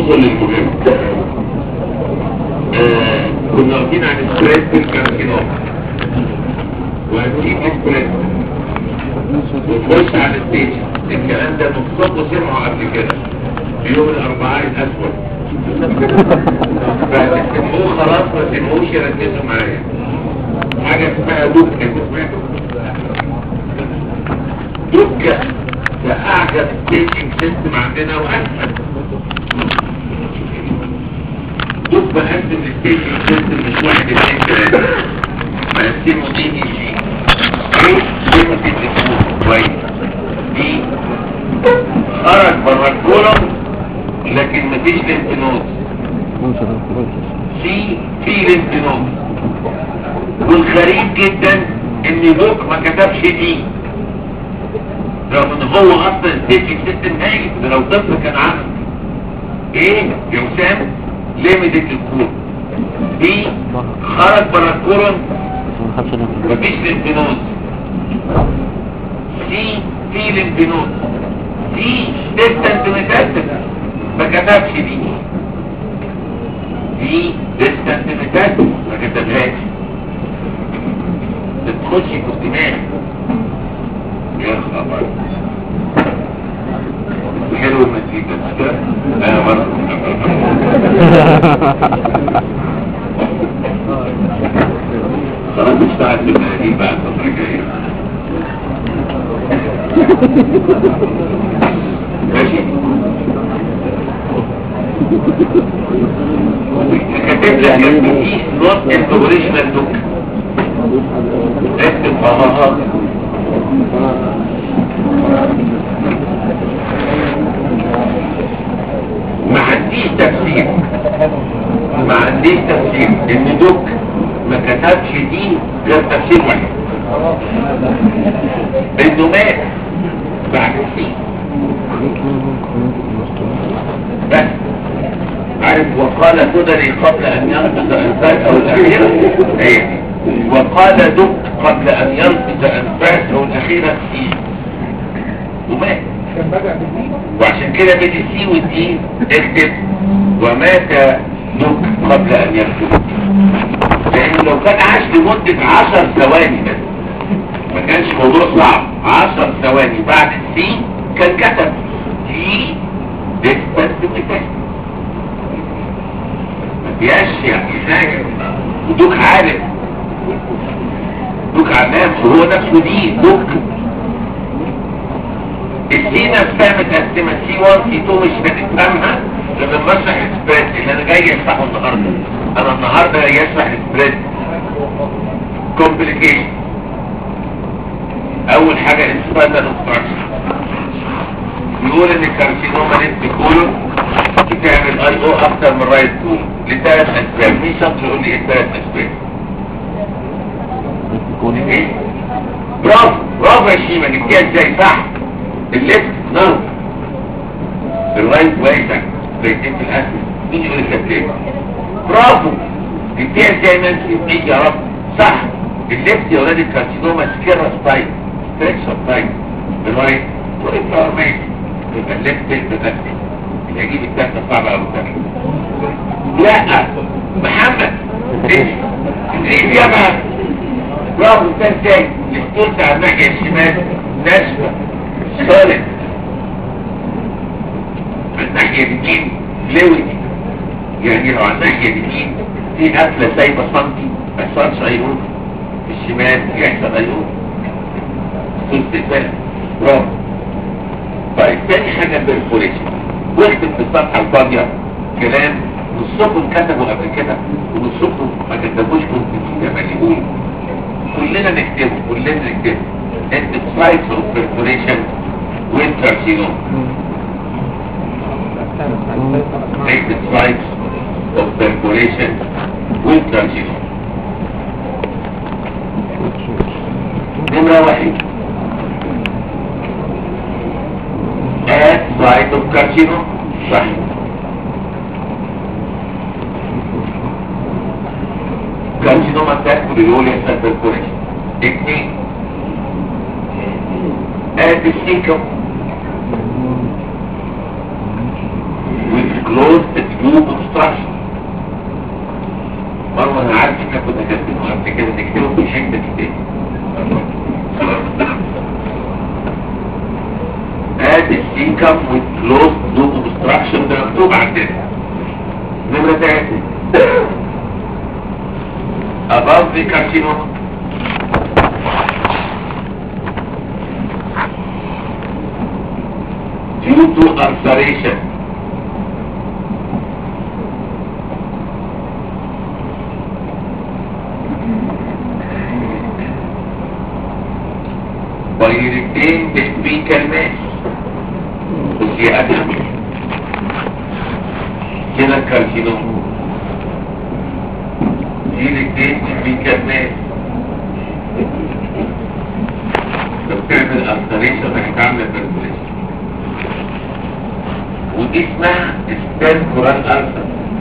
ندخل للمهم آه، كنا واقفين عن الستريس في الكارسينوم وهنجيب الستريس ونخش على الستيج الكلام ده نصكم سمعوا قبل كده في يوم الاربعاء الاسود فتسمعوه خلاص ما تسمعوش ركزوا معايا حاجة اسمها دكة انت سمعتوا دكة ده اعجب ستيجنج سيستم عندنا واسهل دك بقسم الستيجنج سيستم مش واحد اثنين ثلاثة بقسمه دي دي جي ايه ليميتد للكود كويس دي خرج بره الكولوم لكن مفيش لينف نود سي في لينف نود والغريب جدا ان دوك ما كتبش دي رغم ان هو اصلا الستيجنج سيستم هايل ده لو طفل كان عامل ايه يا وسام ليميتد للكود دي خرج بره الكولوم مفيش لينفينوز سي في لينفينوز دي ديستنت ميتاستس ما كتبش دي دي ديستنت ميتاستس ما كتبهاش تدخلش في الدماغ يا خبر حلو المزيكا مش كده؟ انا برضه خلاص اشتغل في المناديل بقى الفترة الجاية ماشي كاتب لك مفيش نوت انتوريشنال دوك اكتب اه ما عنديش تفسير ما عنديش تفسير ان دوك ما كتبش دي غير تفسير واحد انه مات بعد السين بس عارف وقال تدري قبل ان ينقذ انفاسه الاخيرة ايه وقال دك قبل ان ينقذ انفاسه الاخيرة سين ومات وعشان كده بدي سي والدي اكتب ومات دك قبل ان ينقذ لانه لو كان عاش لمدة عشر ثواني بس ما كانش موضوع صعب عشر ثواني بعد السين كان كتب دي ديستنت ميتاست ما فيهاش يعني حاجة ودوك عارف دوك علام وهو نفسه دي دوك السي نفسها متقسمة سي 1 سي 2 مش هتفهمها لما بشرح السبريد اللي انا جاي اشرحه النهارده انا النهارده جاي اشرح السبريد كومبليكيشن اول حاجة انسفايتال انستراكشن يقول ان الكارسينوما نسبة كولون بتعمل اي او اكتر من رايت كولون لثلاث اسباب مين شاطر يقول لي ايه الثلاث اسباب ايه برافو برافو يا شيما جبتيها ازاي صح الليفت نرف الرايت واسع زيتين في الاسد مين يقول الكابتن برافو جبتيها ازاي نانسي مين يا رب صح الليفت يا ولاد الكارسينوما سكيرا ستايل ستريكشر ستايل الرايت وإنت ماشي يبقى الليفت التدخل اللي هجيب التالتة صعبة أو التالتة لا محمد ايه ايه يا بقى برافو انت ازاي الستولت على الناحية الشمال ناشفة صالح على الناحية اليمين فلويد يعني لو على الناحية اليمين في قفلة سايبة سنتي ما يحصلش ايرون في الشمال يحصل ايرون ستولت البلد برافو طيب تاني حاجة بالفوريشن واكتب في الصفحة الفاضية كلام نصكم كتبوا قبل كده ونصكم ما كتبوش كنت زي ما يقول كلنا نكتبه كلنا نكتبه اكتب سايتس اوف برفوريشن وين كارسينوم اكتب سايتس اوف برفوريشن وين كارسينوم نمرة واحد at site of carcinoma صح carcinoma تأكل الأولى يحصل بالكوريشن اثنين at the cecum with closed كنا كاتبينه قبل كده نكتبه في حته كتاب اد السيكم والكلوز لوب اوبستراكشن ده مكتوب عندنا نمرة تلاتة above the carcinoma due to ulceration by retained fecal mass وفي أدم كده الكارسينوم دي ريتيند fecal mass لو بتعمل ألتريشن هتعمل بربوليشن ودي اسمها ستان كورال ألسر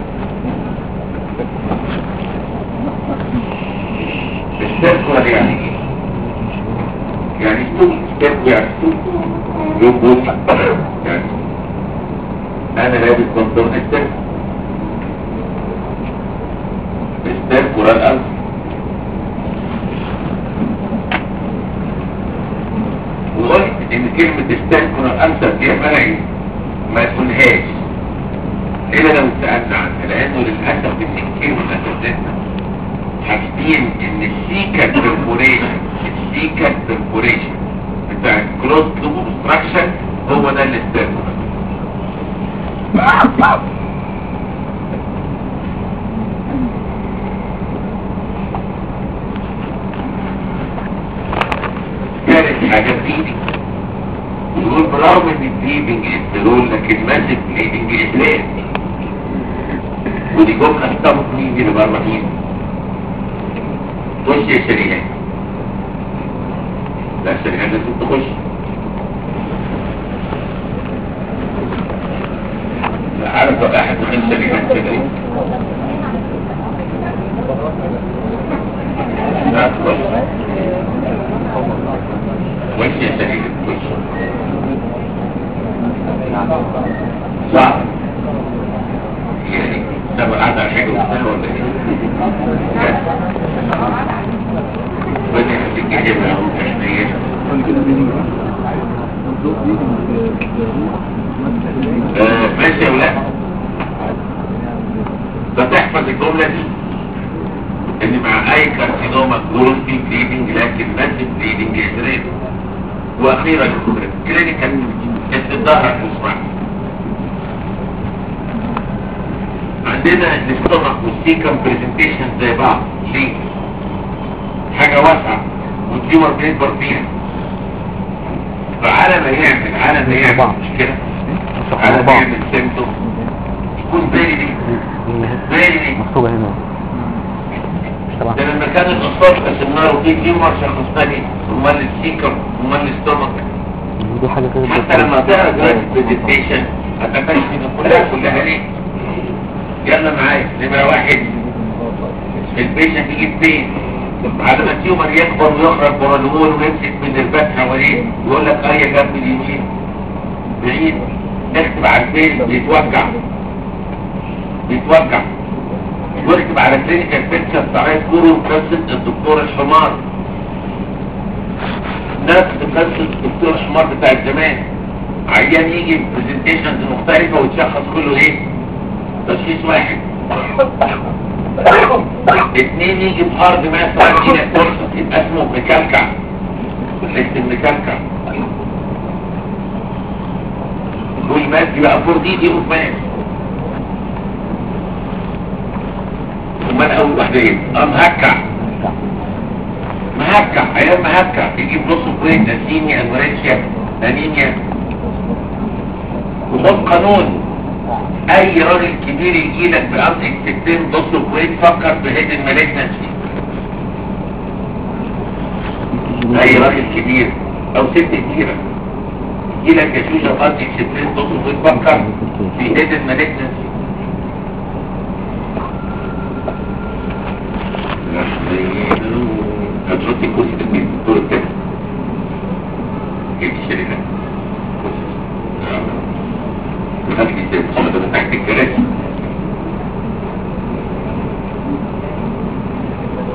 ستان كورال يعني ايه؟ يعني ستون ستان يعني ستون يوم بوت يعني انا لابس بنطلون ستان ستان كورال ألسر وقلت ان كلمة ستان كورال ألسر دي عبارة ايه؟ ما تقولهاش الا لو سألنا عنها لانه للأسف ان كتير من اساتذتنا حاسبين ان السيكا برفوريشن السيكا برفوريشن بتاع الكروس لوب اوبستراكشن هو ده اللي استخدمه كانت حاجة في ايدي يقول برغم ان البليدنج استرول لكن ماسك بليدنج اسلام ودي جملة اختبط مين دي اللي بره مين خش يا شريهان لا شريهان لازم تخش لا عارف بقى احد من شريهان كده ايه لا تخش خش يا شريهان خش صعب يعني ده قاعد على حاجة وبتاع ولا ايه؟ بدي احسك كده اهو تحنية ماشي يا ولاد فتحفظ الجملة دي ان مع اي كارسينوما جروس في بليدنج لكن ماسك بليدنج ادريس واخيرا كلينيكال الظهر المصباح عندنا الاستومك والسيكم برزنتيشن زي بعض ليه حاجة واسعة والتيومر بيكبر فيها فعلى ما يعمل على ما يعمل مش كده على ما يعمل سيمتوم يكون بالي دي بالي دي مكتوبة هنا مش طبعا ده لما كان الاصفار قسمناه وفي تيومر شخصتاني امال السيكم امال الاستومك دي حاجة كده حتى لما تقرا دلوقتي البرزنتيشن هتكتشف ان كلها كلها ليه يلا معايا نمرة واحد البيشنت يجيب فين بعد ما التيومر يكبر ويخرج بره الهول ويمسك من البات حواليه يقول لك اي جنب اليمين بعيد اكتب على الفيل بيتوجع بيتوجع واكتب على كلينيكال بيكتشر بتاع كورو قصه الدكتور الحمار نفس قصه الدكتور الحمار بتاع زمان عيان يجي برزنتيشنز مختلفه ويتشخص كله ايه تشخيص واحد اتنين يجي بارض مثلا دي فرصة يبقى اسمه مكلكع اسم مكلكع والماس يبقى فور دي دي اوف ماس امال اول واحدة ايه اه مهكع مهكع ايام مهكع يجيب نص كويت نسينيا انوريشيا انيميا وخد قانون اي راجل كبير يجي لك بأرض اكتبتين ضد كويت فكر في هيد المالجنسي اي راجل كبير او ست كبيرة يجي لك يا شوشة بأرض اكتبتين ضد كويت فكر في هيد المالجنسي هتحطي كرسي في البيت دور التاني جيب الشركة خلي تشتغل تحت الكراسي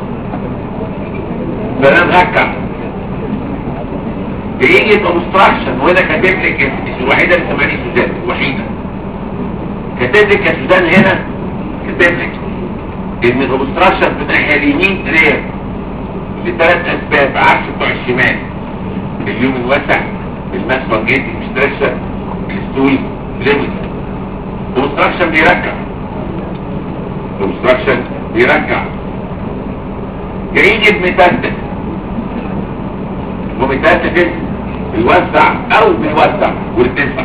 بيجي اوبستراكشن وهنا كاتب لك مش الوحيده اللي سمعني سوزان الوحيده كاتب لك يا سوزان هنا كاتب لك ان الاوبستراكشن في الناحيه اليمين رير لثلاث اسباب عكس بتوع الشمال اليوم الواسع الماس فانجيتي مسترشن الستول ليميت اوبستراكشن بيرجع اوبستراكشن بيرجع يجي بميتاستس وميتاستس بيوسع او بيوسع والتسع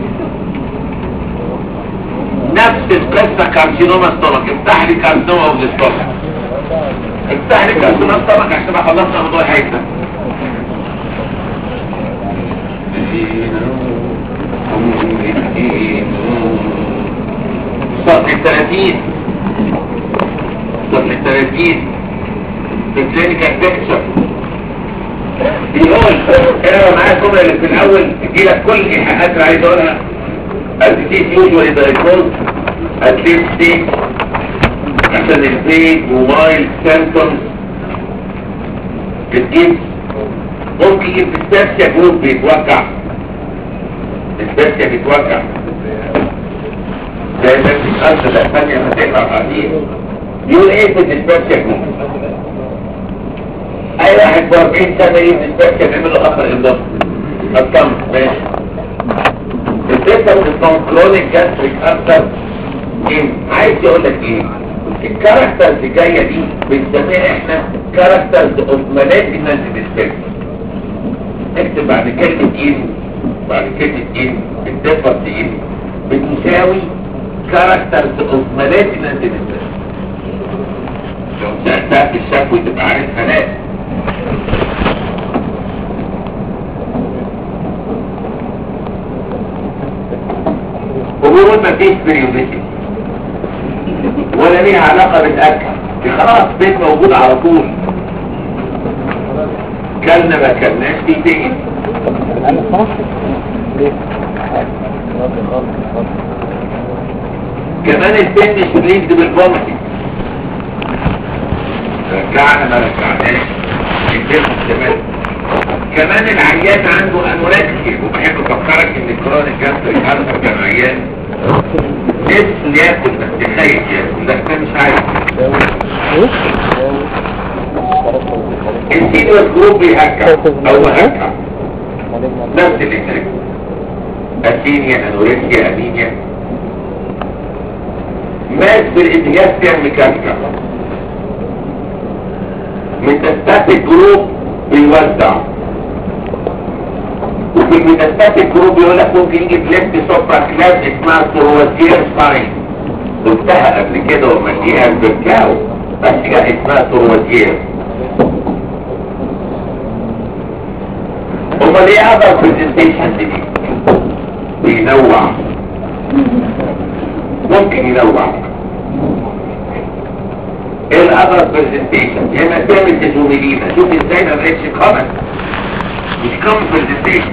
نفس القصة كارسينوما ستومك افتح لي كارسينوما اوف ستومك افتح لي كارسينوما ستومك عشان ما خلصنا موضوع الحيثة صفحة 30 صفحة 30 في كلينيكال بيكتشر بيقول انا معايا الجمله اللي في الاول تجي لك كل الايحاءات اللي عايز اقولها الديسيز يوجوالي دايكوز اتليست ستيج عشان البيج ومايل سيمبتومز بتجيب ممكن يجيب ديسباسيا جروب بيتوجع ديسباسيا بيتوجع زي ما بتتأثر الثانية لما تقرا قاعدين يقول ايه في الديسباسيا جروب اي واحد ب 40 سنه يجيب ديسباسيا بيعمل له اخر اضافه اطمن ماشي الفكره بتكون كرونيك جاستريك اكتر ايه عايز يقول لك ايه الكاركترز الجايه دي بنسميها احنا كاركترز اوف مالجنانت ديسباسيا اكتب بعد كلمه ايه بعد كلمه ايه الدفر ايه بتساوي كاركترز اوف مالجنانت ديسباسيا لو سألتها في الشكوى تبقى عارفها لا وهو ما فيش بريوديتي ولا ليها علاقة بالأكل دي خلاص بيت موجود على طول كلنا ما كلناش دي تيجي كمان البيت مش لينكد بالفوميتنج رجعنا ما رجعناش الجسم الشمال كمان العيان عنده انوركسيا وبحب افكرك ان الكرونيك جاستريك هالسر كان عيان نفسه ياكل بس خايف ياكل لا ده مش عايز السينيور جروب بيهكع او مهكع نفس الانتاج اسينيا انوركسيا انيميا مات بالاتجاه بتعمل كافكا ميتاستاتيك جروب بيوزع وفي الميتاستاتيك جروب يقول لك ممكن يجي بليفت سوبرا كلاس اسمها تروازير ساين قلتها قبل كده ومليها بالكاو بس جاء اسمها تروازير امال ايه اقدر برزنتيشن دي بينوع ممكن ينوع ايه الاذر برزنتيشن هنا تعمل تزوميلينا شوف ازاي ما بقتش كومن مش كومن برزنتيشن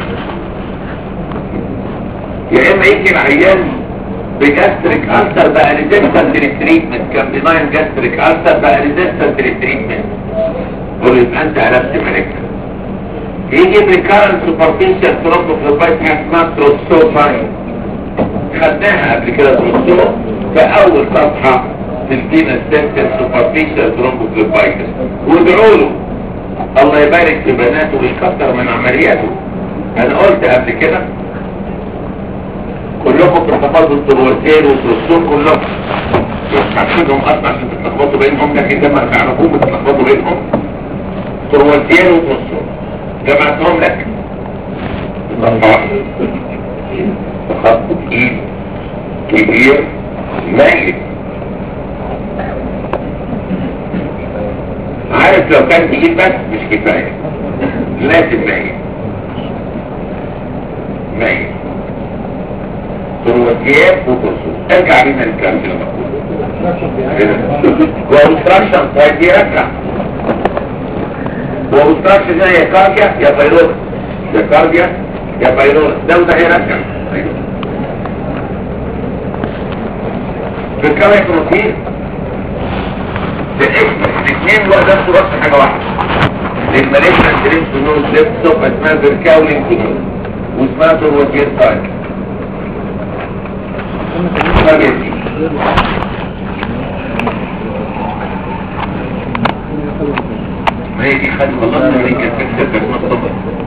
يا اما يجي العيان بجاستريك ألسر بقى ريزيستنت للتريتمنت كان بناين جاستريك ألسر بقى ريزيستنت للتريتمنت قول يبقى انت قلبت ملكة يجي بريكارن سوبرفيشال ثرومبوفلوبايت اسمها تروسوفاين خدناها قبل كده تروسو في اول صفحة في الفينا ستنتر سوبرفيشال ثرومبوفلوبايتس وادعوا له الله يبارك في بناته ويكتر من عملياته انا قلت قبل كده كلكم بتتفضلوا التروسير والتروسور كلكم مش عارفينهم اصلا عشان تتلخبطوا بينهم لكن لما تعرفوهم بتتلخبطوا بينهم تروسير وتروسور جمعتهم لك صفحة خط ايد كبير ميت عارف لو كان تقيل بس مش كفاية لازم ميت ميت تروسير وتروسور ارجع بينا للكلام ده وابستراكشن طيب يرجع وابستراكشن هنا يا كارديا يا فيروس يا كارديا يا فيروس ده وده هيرجع في الكارديا بروتين الاثنين هو نفسه بس حاجه واحده للماليشيا دريم سنوز ليفت سوف اسمها فيركاولين سنوز واسمها تروتير سايك فاجئتي ما هي دي خد خلصنا من كانت تكسب بس ما الصبر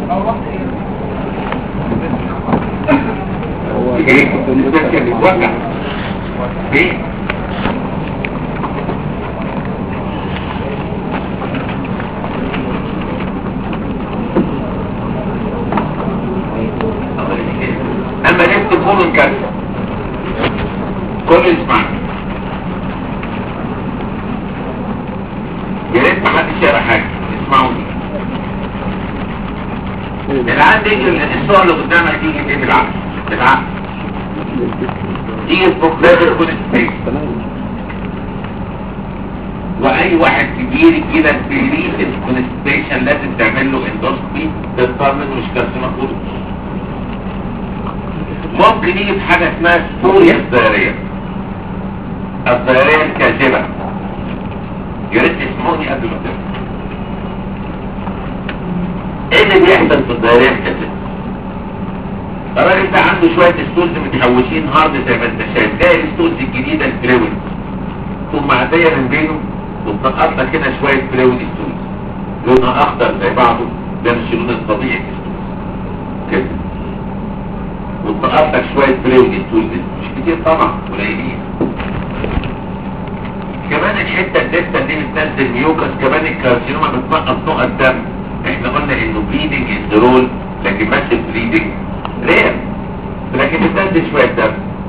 ايه الناس كانت بتوجع ايه اما نفت كل كارثة كل اسمعني يا ريت ما حدش يقرا حاجه اسمعوني العقل دي الصور اللي قدامك تيجي بايه بالعقل بالعقل تيجي في لازم تكون سبيس واي واحد كبير كده تريد الكونستيشن لازم تعمل له اندوسكوبي تطمن مش كارسينوما كله ممكن يجي في حاجه اسمها سوريا الضريريه الضريريه الكاذبه يا ريت تسمعوني قبل ما تبدا ايه اللي بيحصل في الضريريه الكاذبه الراجل ده عنده شويه ستولز متحوشين هارد زي ما انت شايف جاي الستولز الجديده الفلويد ثم معديه من بينه وتنقط لك هنا شويه فلويد ستولز لونها اخضر زي بعضه ده مش اللون الطبيعي في الستولز كده وتنقط لك شويه فلويد ستولز مش كتير طبعا قليلين كمان الحته الدلتا دي بتنزل ميوكس كمان الكارسينوما بتنقط نقط دم احنا قلنا انه بليدنج از رول لكن ماسك بليدنج رير لكن بتنزل شويه دم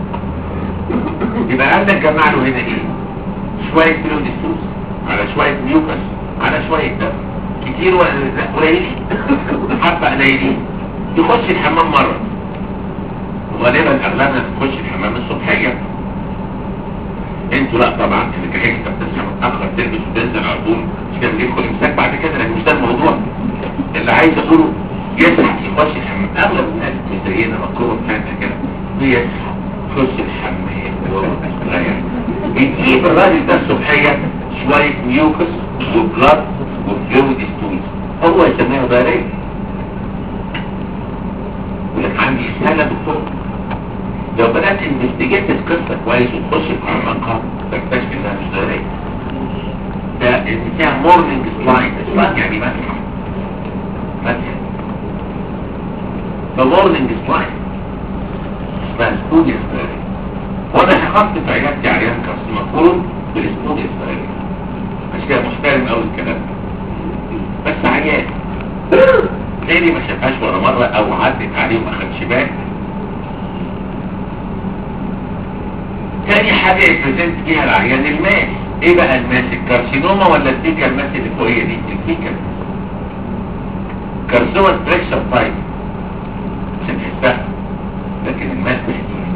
يبقى عندك جمع له هنا ايه شويه فلويدستوس على شويه ميوكس على شويه دم كتير ولا قليلين حبه قليلين يخش الحمام مره وغالبا اغلبنا تخش الحمام الصبحيه انتوا لا طبعا اللي كحيك انت بتصحى متاخر تلبس وتنزل على طول مش كده ليه كل امساك بعد كده لكن مش ده الموضوع اللي عايز اقوله يصحى يخش الحمام اغلب الناس مش زينا مكروه بتاعتنا كده بيصحى يخش الحمام يريح بيجيب الراجل ده الصبحيه شويه ميوكس وبلاد وفلويد ستولز هو يسميها ضرير يقول لك عندي اسهال يا دكتور لو بدأت انفستيجيت القصة كويس وتخش في عمقها تكتشف انها مش ضرورية ده اسمها مورنينج سلايد سلايد يعني مسح مسح فمورنينج سلايد اسمها ستوديا سلايد وانا شخصت في عيادتي عيان كارسينوما كولون بالستوديا سلايد عشان كده محترم قوي الكلام ده بس عيان غيري ما شافهاش ولا مرة او عدت عليه وما خدش بالي تاني حاجة يبريزنت فيها العيان الماس ايه بقى الماس الكارسينوما ولا الفيكا الماس اللي فوقيه دي الفيكا كارسينوما ستريكشر تايب مش هتحسها لكن الماس محتاج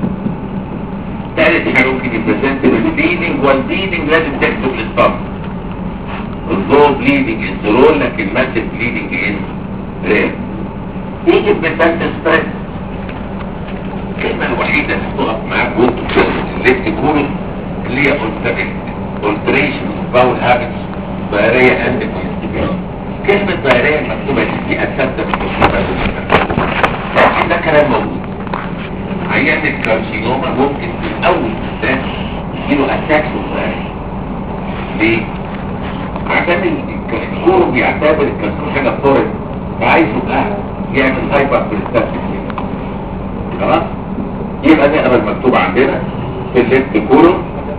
تالت حاجة ممكن يبريزنت بالبليدنج والبليدنج لازم تكتب للصف الضوء بليدنج انزرول لكن ماس بليدنج ان رير يجي بمثال ستريس الكلمة الوحيدة اللي تقف معاك وانت اللي تكون اللي هي alteration of bowel habits diarrhea and constipation كلمة diarrhea المكتوبة دي دي أساسة بالتشريفة لكن ده كلام موجود عيان الكارسينوما ممكن في الأول بالذات يجيله أتاكس diarrhea ليه؟ عشان الكورو بيعتبر الكارسينوما حاجة فورد فعايز يبقى يعمل هايبر بريستاتيك خلاص؟ يبقى نقرا المكتوب عندنا في الليفت كولوم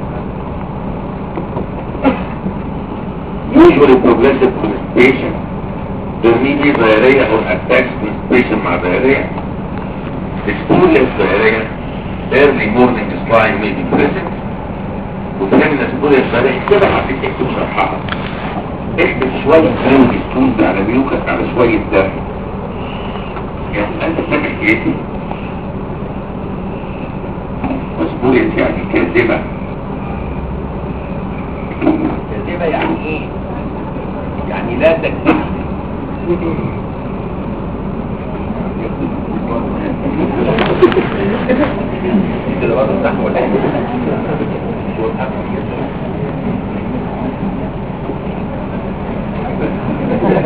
usually progressive constipation there may be diarrhea or attacks constipation مع diarrhea experience diarrhea early morning slime may be present وفهمنا experience diarrhea كده حبيت اكتب شرحها اكتب شوية فلويد ستولز على ميوكس على شوية دم يعني انت سامع حكايتي مسؤولية يعني كاذبة كاذبة يعني ايه يعني لا تكذب كده برضه صح ولا ايه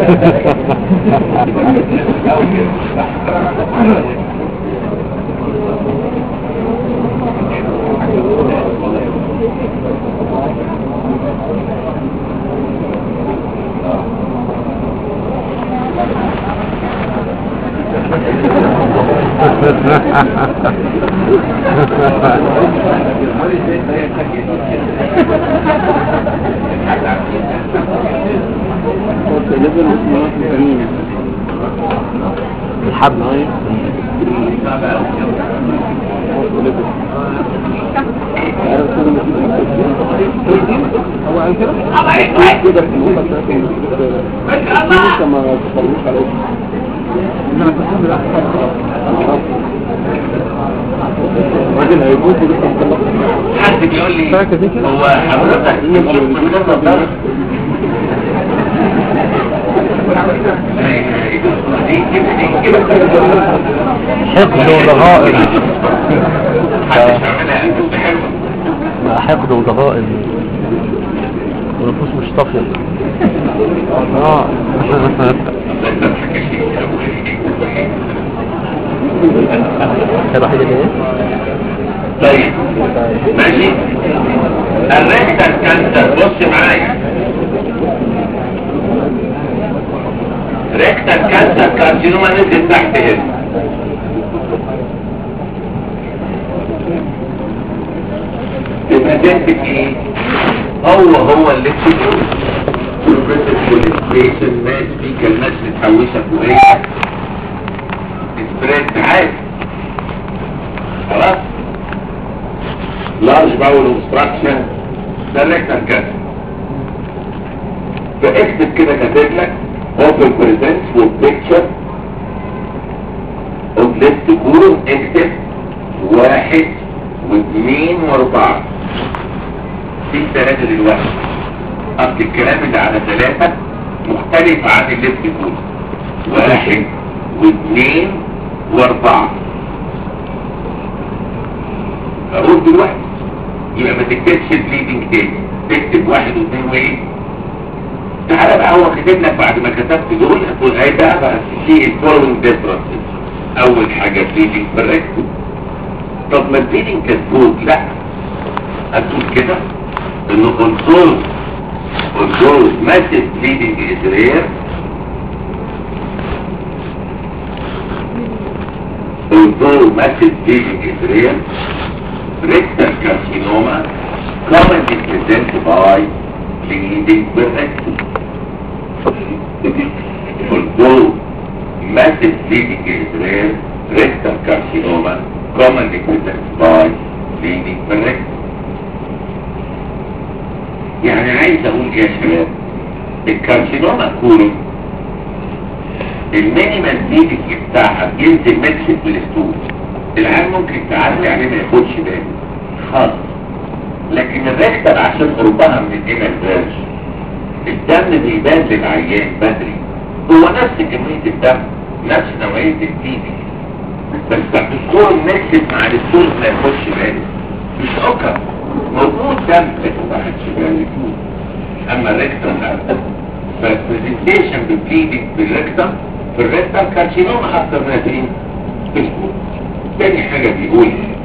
الحبل هو عن كده كده في الوقت ده لسه ما تفرجوش على اسمه انما تفهم الراجل هيموت ولسه مخلص حد بيقول لي فاكر دي كده؟ هو حضرتك شفت من النظارة دي كده دي كده حقد وضغائن محدش عملها انت حلوة حقد وضغائن ونفوس مش طافية اه الوحيدة اللي ايه؟ طيب ماشي الريكتال كانسر بص معايا ريكتال كانسر كارسينوما نزل تحت هنا تبقى تنتج ايه هو هو اللي تشيله بروجريسيف كوليستيشن ماس في كلمات متحوشه فوقيه سبريد عادي خلاص لارج باول اوبستراكشن ده الريكتال كانسر فاكتب كده كاتب لك open presents with picture of left column اكتب واحد واثنين واربعة في ثلاثة دلوقتي اصل الكلام اللي على ثلاثة مختلف عن الليفت كولوم واحد واثنين واربعة اقول دلوقتي يبقى ما تكتبش البليدنج تاني تكتب واحد واثنين وايه تعالى بقى هو كاتب لك بعد ما كتبت دول هتقول ايه بقى بقى في الفولوينج ديفرنسز اول حاجه بليدنج بالريكتوم طب ما البليدنج كتبوك لا هتقول كده انه كنترول كنترول ماسيف بليدنج از رير although massive bleeding is rare, rectal carcinoma commonly presented by bleeding with rectum. Although massive bleeding is rare, rectal carcinoma commonly presented by bleeding with rectum. يعني عايز اقول ايه يا شباب الكارسينوما كولون المينيمال بليدنج بتاعها بينزل مكسب بالستول العيال ممكن تعدي عليه ما ياخدش باله خالص لكن الريكتال عشان قربها من الانر فيرج الدم بيبان للعيان بدري هو نفس كمية الدم نفس نوعية البليدنج بس الدكتور نكسب مع الدكتور ما ياخدش باله مش اوكر موجود دم لكن ما خدش باله اما الريكتال لا فالبرزنتيشن بالبليدنج بالريكتال في الريكتال كارسينوما اكتر من 20 اسبوع تاني حاجة بيقول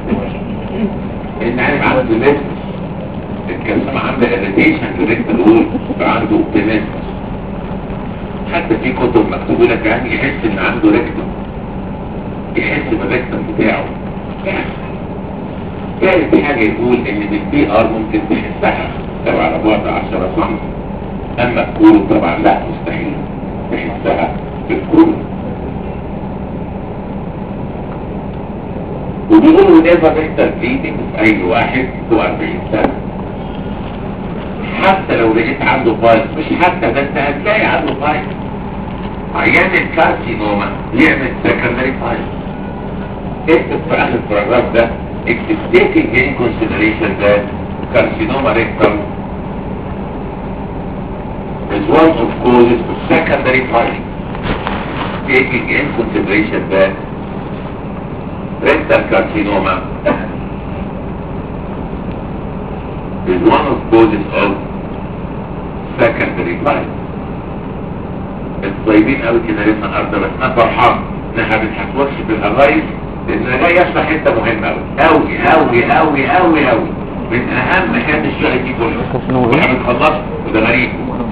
ان انا عنده ليست الكارسينوما عنده اريتيشن للريكتال وول فعنده اوبتيميزم حتى في كتب مكتوب لك يعني يحس ان عنده ريكتال يحس بالريكتال بتاعه ثالث حاجة يقول ان بالبي ار ممكن تحسها لو على بعد 10 سم اما الكورو طبعا لا مستحيل تحسها بالكورو وبيقولوا نيفر ريكتال بليدنج في اي واحد فوق 40 سنة حتى لو لقيت عنده بايت مش حتى ده انت هتلاقي عنده بايت عيان الكارسينوما يعمل سكندري بايت اكتب في اخر البراجراف ده اكتب taking in consideration that carcinoma rectum is one of causes of secondary filing. Taking in consideration that rectal carcinoma is one of causes of secondary filing. طيبين قوي كده لسه النهارده بس انا فرحان انها ما بتحسوكش بالهرايس لان انا جاي اشرح حته مهمه قوي قوي قوي قوي قوي قوي من اهم حاجات الشغل دي كله واحنا بنخلص وده غريب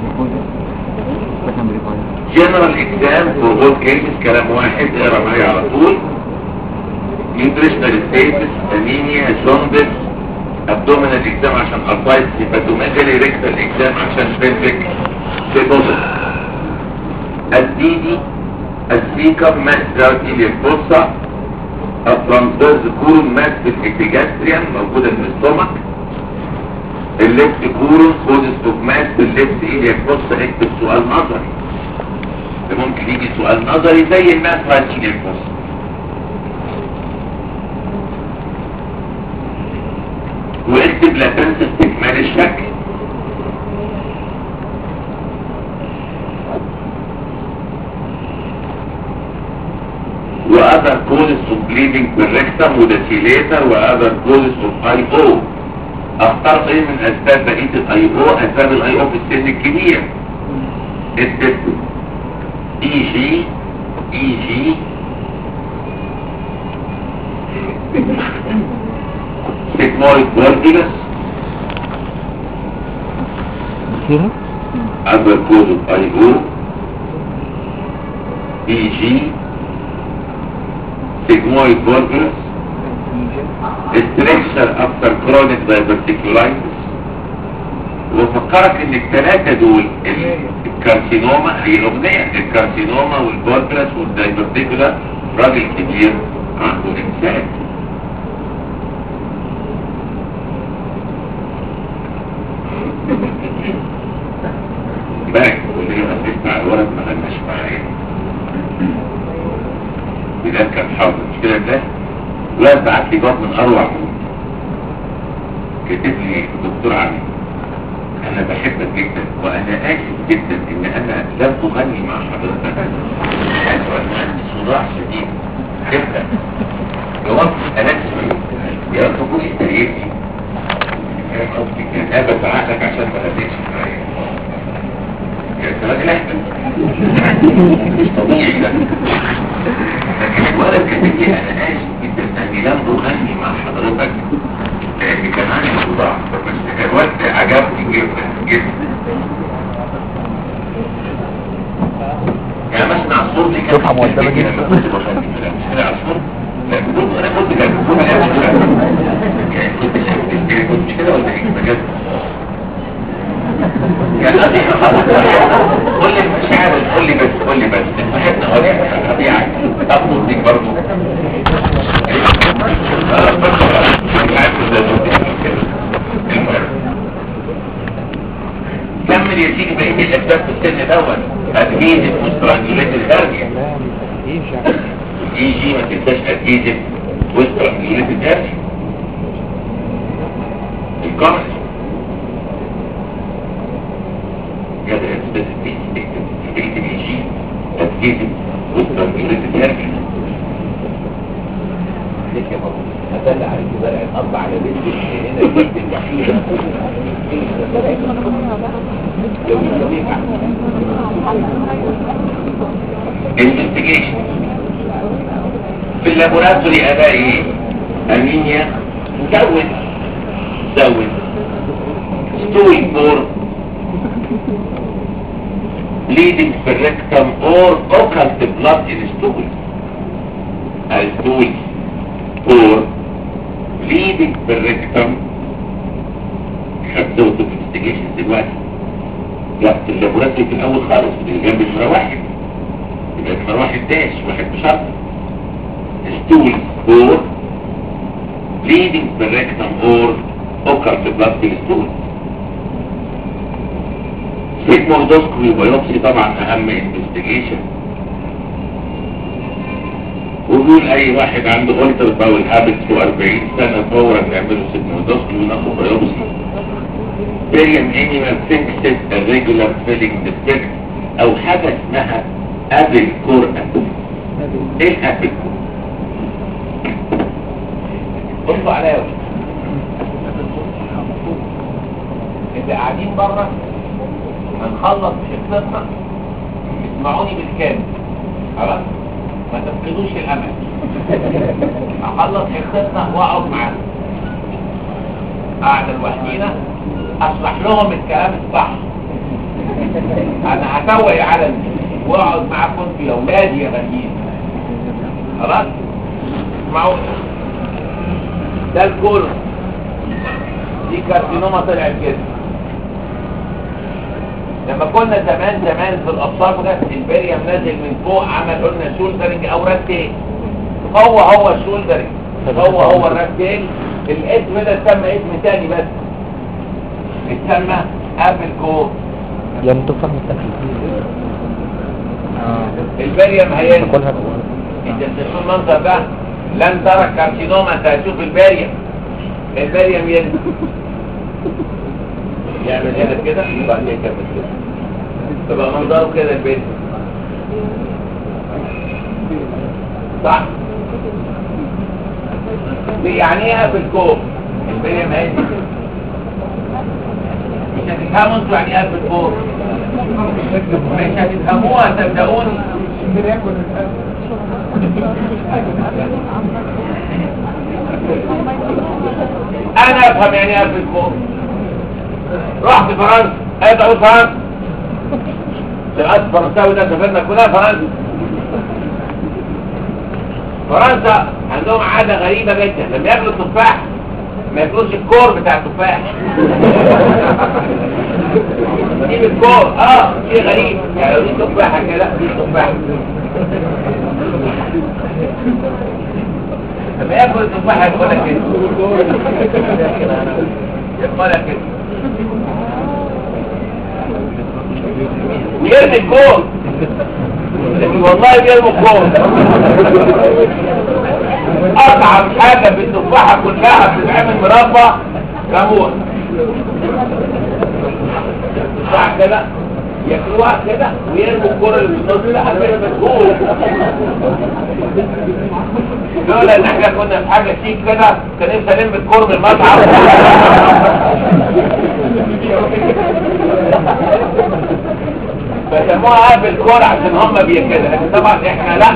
جنرال اكزام فور اول كيسز كلام واحد اقرا معايا على طول نيوتريشنال ستيتس انيميا جوندس ابدومينال اكزام عشان ارتايتس هيباتوميجالي ريكتال اكزام عشان بنتك سيبوزس الديدي السيكم ماس ذات اليفوسا الترانسفيرز كورون ماس في الابيجاستريم موجودة في الاستومك الليفت كورون كودس اوف ماس في الليفت اليفوسا اكتب سؤال نظري ده ممكن يجي سؤال نظري زي الماس ذات اليفوسا واكتب لا تنسى استكمال الشكل وأذر كوزس اوف بليدنج بالريكتم وداسيليتر وأذر كوزس اوف اي او اختار ايه من اسباب بقية الاي او اسباب الاي او في السن الكبير اكتب اي جي اي جي sigmoid volvulus كده other cause of IO EG sigmoid volvulus structure after chronic diverticulitis وفكرك ان الثلاثة دول ال- الكارسينوما هي اغنية الكارسينوما والفولفولس والدايفرتيكولا راجل كبير عنده انسان بالك واللي يبقى تسمع الورق ما غناش معايا بلال كان حاضر مش كده ده ولاد بعت لي جواب من اروع كتب لي دكتور علي انا بحبك جدا وانا اسف جدا ان انا لم اغني مع حضرتك حاسس ان عندي صداع شديد جدا جواب انا اسف يا رب تكون استريتني يا قصدي كان ابد عقلك عشان ما هديتش معايا يا راجل احمد مش طبيعي ده لكن الولد كان لي انا اسف جدا اني لم اغني مع حضرتك لان كان عندي صداع بس الواد عجبني جدا جدا يعني مسمع الصوت دي كانت صوتها مؤدبة بتجي لما جدا. كنت بغني مش كده على الصوت لا كنت انا كنت كان كنت يعني كنت شايف كنت مش كده ولا ايه بجد يعني قصدي قول لي المشاعر قول لي بس قول لي بس صاحبنا ولا طبيعي اطلب ديك برضه كمل يا سيدي بقية الأسباب في السن دوت أدهيزة مسترانجولات الهرجة اي جي ما تنساش أدهيزة مسترانجولات الهرجة الكارس كده الأسباب دي بقية الاي جي أدهيزة مسترانجولات الهرجة ليك يا بابا هدل عليك زرع الارض على بنت هنا البنت الوحيده لو يسميك investigation في اللابوراتوري اداء ايه انيميا زود زود ستول فور bleeding في الريكتم or occult blood in stool الستول فور bleeding في الريكتم خدته في investigation دلوقتي لا في اللابوراتوري في الاول خالص اللي جنب الفرا واحد يبقى الفرا واحد داش واحد بشرط ستول فور bleeding في الريكتم or occult blood في الستول سيجموردوسكوبي وبيوبسي طبعا اهم انفستيجيشن وبيقول اي واحد عنده اولتر باول هابتس و 40 سنه فورا نعمله سيجموردوسكوبي وناخد بيوبسي بيريم انيمال فيكسد الريجولار فيلينج ديفكت او حاجه اسمها ابل كور ابل ايه الابل كور؟ بصوا عليا يا اللي قاعدين بره هنخلص حصتنا اسمعوني بالكامل خلاص ما تفقدوش الامل اخلص حصتنا واقعد معاهم قاعدة لوحدينا اشرح لهم الكلام الصح انا هسوي العالم واقعد معاكم في اولادي يا غنيين خلاص اسمعوا ده الكولون دي كارسينوما طلعت كده لما كنا زمان زمان في الأبصار ده البريم نازل من فوق عمل قلنا شولدرنج او راستين هو هو الشولدرنج هو هو الراستين الاسم ده اتسمى اسم تاني بس اتسمى ابل كور يعني انتوا فاهمين التكليف البريم هينزل تاكلها انت بتشوف المنظر ده لن ترى كارسينوما انت هتشوف البريم البريم ينزل يعمل هنا كده وبعدين يكمل كده تبقى منظره كده البريم صح يعني ايه في الكوب البريم هينزل مش هتفهموا انتوا يعني ايه في الكوب مش هتفهموها صدقوني انا افهم يعني ايه في الكوره رحت فرنسا ايه تعود فرنسا الأس فرنساوي ده سافرنا كلها فرنسا فرنسا عندهم عادة غريبة جدا لما ياكلوا التفاح ما ياكلوش الكور بتاع التفاح يجيب الكور اه شيء غريب يعني لو دي تفاحة كده دي تفاحة لما ياكل التفاحة يقول لك كده يقول لك كده ويرمي الكور لكن والله بيرمي الكور اصعب حاجة في التفاحة كلها بتتعمل مربى ليمون صح كده ياكلوها كده ويرموا الكرة اللي في النص ده على بالي مسؤول لولا ان احنا كنا في حاجة شيك كده كان نفسي نلم الكرة من المطعم فسموها ابل كرة عشان هم بيكده لكن طبعا احنا لا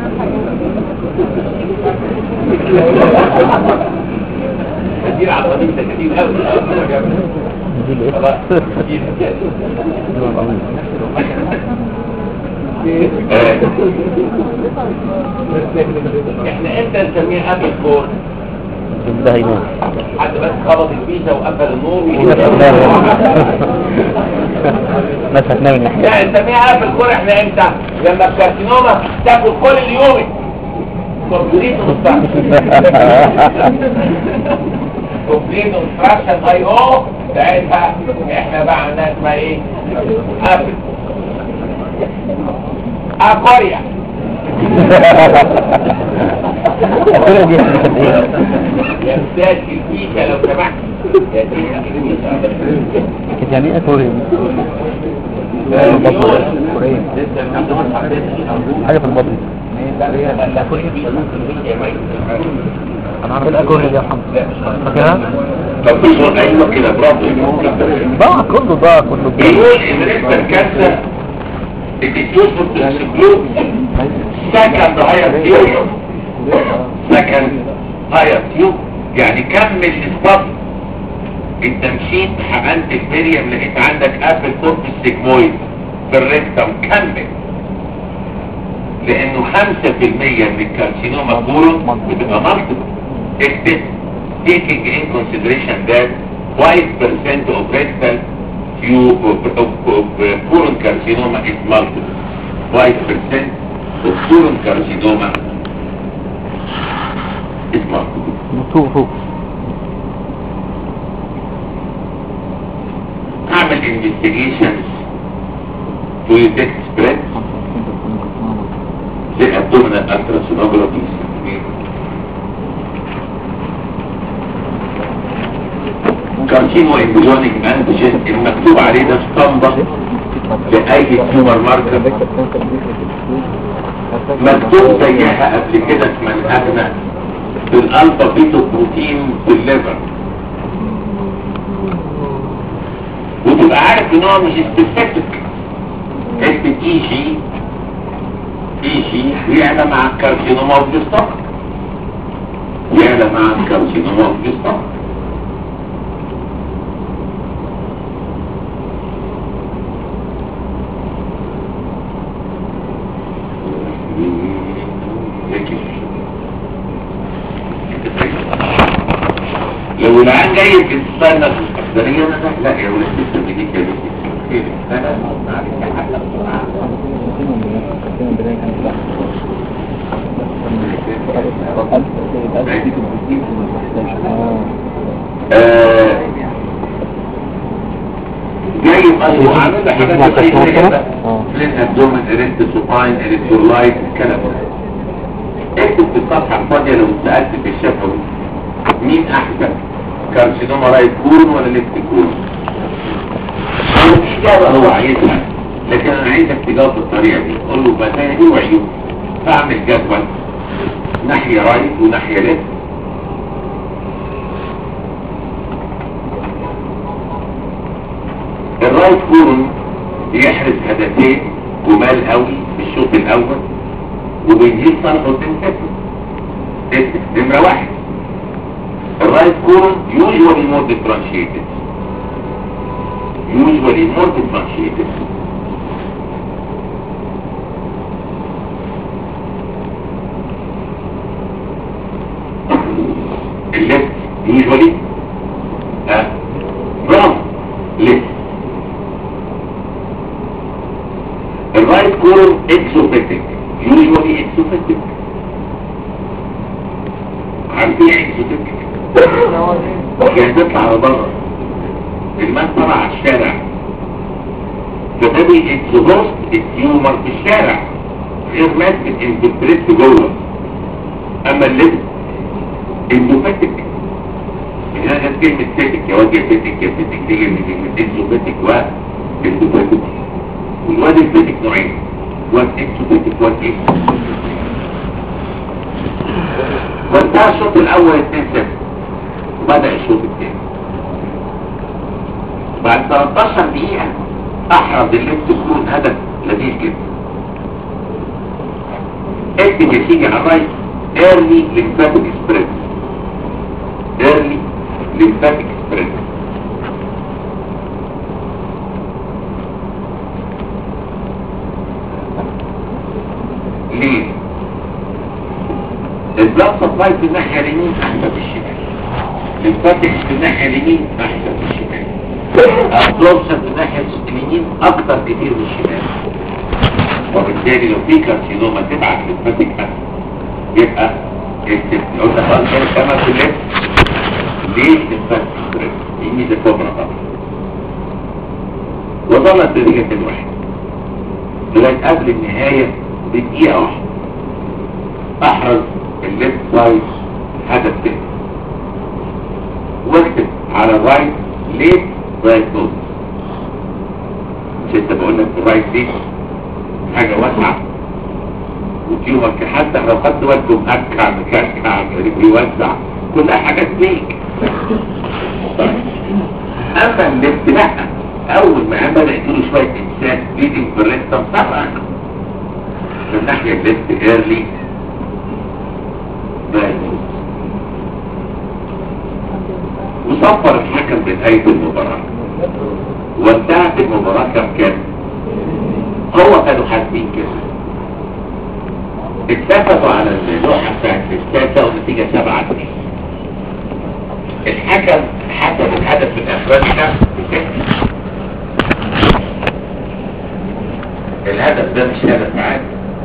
كتير على الطريق ده كتير قوي خلاص كتير كتير. احنا امتى نسميها ابل كور ده هينام حد بس خبط الفيشه وقفل النور الناس هتنام الناس هتنام الناحية لا نسميها ابل كور احنا امتى لما الكارسينوما تاكل كل اليوم كومبليت كومبليت انستراكشن اي او ساعتها احنا بقى عندنا اسمها ايه ابل اكوريا الفرقة دي كانت ايه؟ يا استاذ الفيشه لو سمحت يا سيدي الفيشه كانت يعني ايه كوريا حاجة في البطن انا عارف الاكوريا دي يا محمد فاكرها؟ طب بصور ايوه كده برافو ضاع كله ضاع كله بيقول ان ريكتر كانسر الدكتور بتسكلوه سكند هاير تيوب سكند هاير تيوب يعني كمل الاسباب انت مشيت حقنت المريم لقيت عندك ابل كورتس سيجمويد في الريكتم كمل لانه 5% من الكارسينوما كولون بتبقى مالتيبل اكتب taking in consideration that 5% of rectal tube of, of, of uh, colon carcinoma is multiple 5% of colon carcinoma is multiple فوق فوق اعمل investigations to detect spread للابdominal ultrasonography كارسينو امبريونيك انتيجين المكتوب عليه ده اسطمبة لأي تيومر ماركر مكتوب زيها قبل كده من أغنى بالألفا بيتو بروتين في الليفر وتبقى عارف ان هو مش سبيسيفيك اكتب اي جي اي جي يعلى مع الكارسينوما اوف ذا ستومك يعلى مع الكارسينوما اوف ذا ستومك لو العين جاي في السنة الأكثرية أنا لا يا ولد لسه بديك يا بنتي أنا معلش حلق بسرعة آه، جاي هو عامل له حاجات زي كده فلين ابدومن اريست سوباين اريستولايت الكلام ده اكتب في الصفحه الفاضيه لو سالت في الشفوي مين احسن كارسينوما رايت كورن ولا ليفت كورن هو في اجابه هو عايزها لكن انا عايزك تجاوب بالطريقه دي قول له مزايا دي وعيوب فاعمل جدول ناحيه رايت وناحيه ليفت الرايت كورن بيحرز هدفين جمال قوي في الشوط الاول وبيجيب صالح قدام كتف نمره واحد الرايت كورن usually more differentiated usually more differentiated الليفت usually ها برافو ليفت الرايت كورن اكسوفيتك usually اكسوفيتك عارفين ايه اكسوفيتك يعني تطلع على بره الماء طلع على الشارع فده بيكسبوست التيومر في الشارع غير ماس بتنفلتريت جوه اما الليفت اندوفاتيك من هنا جت كلمة سيتك يا واد يا سيتك يا سيتك دي من كلمة اندوفاتيك واندوفاتيك والواد الفيتك نوعين واد اكسوفاتيك واد اكسوفاتيك وانتهى الشوط الاول 2 0 وبدأ الشوط الثاني بعد 13 دقيقة احرز الليفت يكون هدف لذيذ جدا اكتب يا سيدي على الرايت early lymphatic spread early lymphatic spread ليه؟ البلاد سبلاي في الناحية اليمين احسن في الشمال الليمفاتيك في الناحية اليمين احسن في الشمال ابزوربشن في الناحية اليمين اكتر كتير من الشمال وبالتالي لو في كارسينوما تبعت ليمفاتيك احسن يبقى اكتب قلنا خلاص كده كما في الليفت ليه ليمفاتيك ستريس يمين ده كوبرا طبعا وظلت نتيجة الواحد لغاية قبل النهاية بدقيقة واحدة احرز الليفت سايد هدف كده واكتب على الرايت ليت رايت نوت مش انت بقول لك الرايت دي حاجة واسعة وتيومك حتى لو خدت بالكم اكع مكعكع بيوزع كلها حاجات ليك طيب. اما الليفت لا اول ما بدأ يجيله شوية انسان بليدنج في الريستم صفر من ناحية الليفت ايرلي وصفر الحكم بنهاية المباراة وانتهت المباراة كم كام هو كانوا حاسين كده اتفقوا على اللوحة بتاعت الاستاذة والنتيجة سبعة اتنين الحكم حسب الهدف من افراد نفسه الهدف ده مش هدف عادي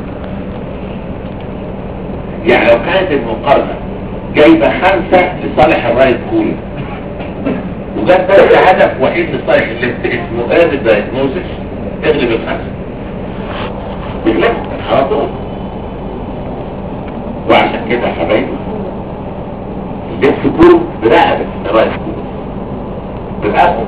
يعني لو كانت المقارنة جايبة خمسة لصالح الرايت كول وجاب بس هدف وحيد لصالح اللي اسمه ايرلي دايجنوزس اغلب الخمسة تغلب على طول وعشان كده يا حبايبي الليفت كول برقبة الرايت كول بالأسف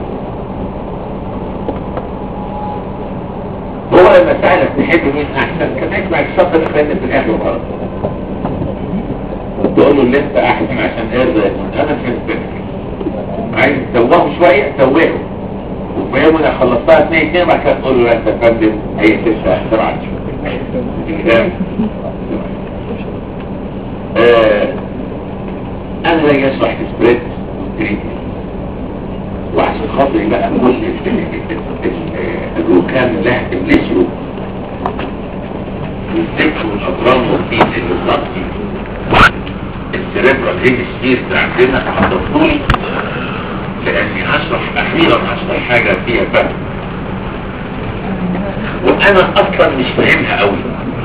هو لما سألك تحب مين أحسن كان يسمع الشطر اللي في الآخر غلط تقول له اللي انت احسن عشان ايه انا مش هنسبتك عايز تسوقه شوية سوقه ويوم انا خلصتها اثنين اثنين بعد كده تقول له لا انت يا فندم هي تسعة سبعة كده آه، انا باجي اشرح سبريد وتريد وعشان خاطري بقى كل ال- ال- ال- الركام له الاسيو والذكر والاضرام والبيت اللي بنقضي السيريبرال هيمسفير عندنا حضرتولي لاني هشرح اخيرا هشرح حاجه فيها فهم وانا اصلا مش فاهمها قوي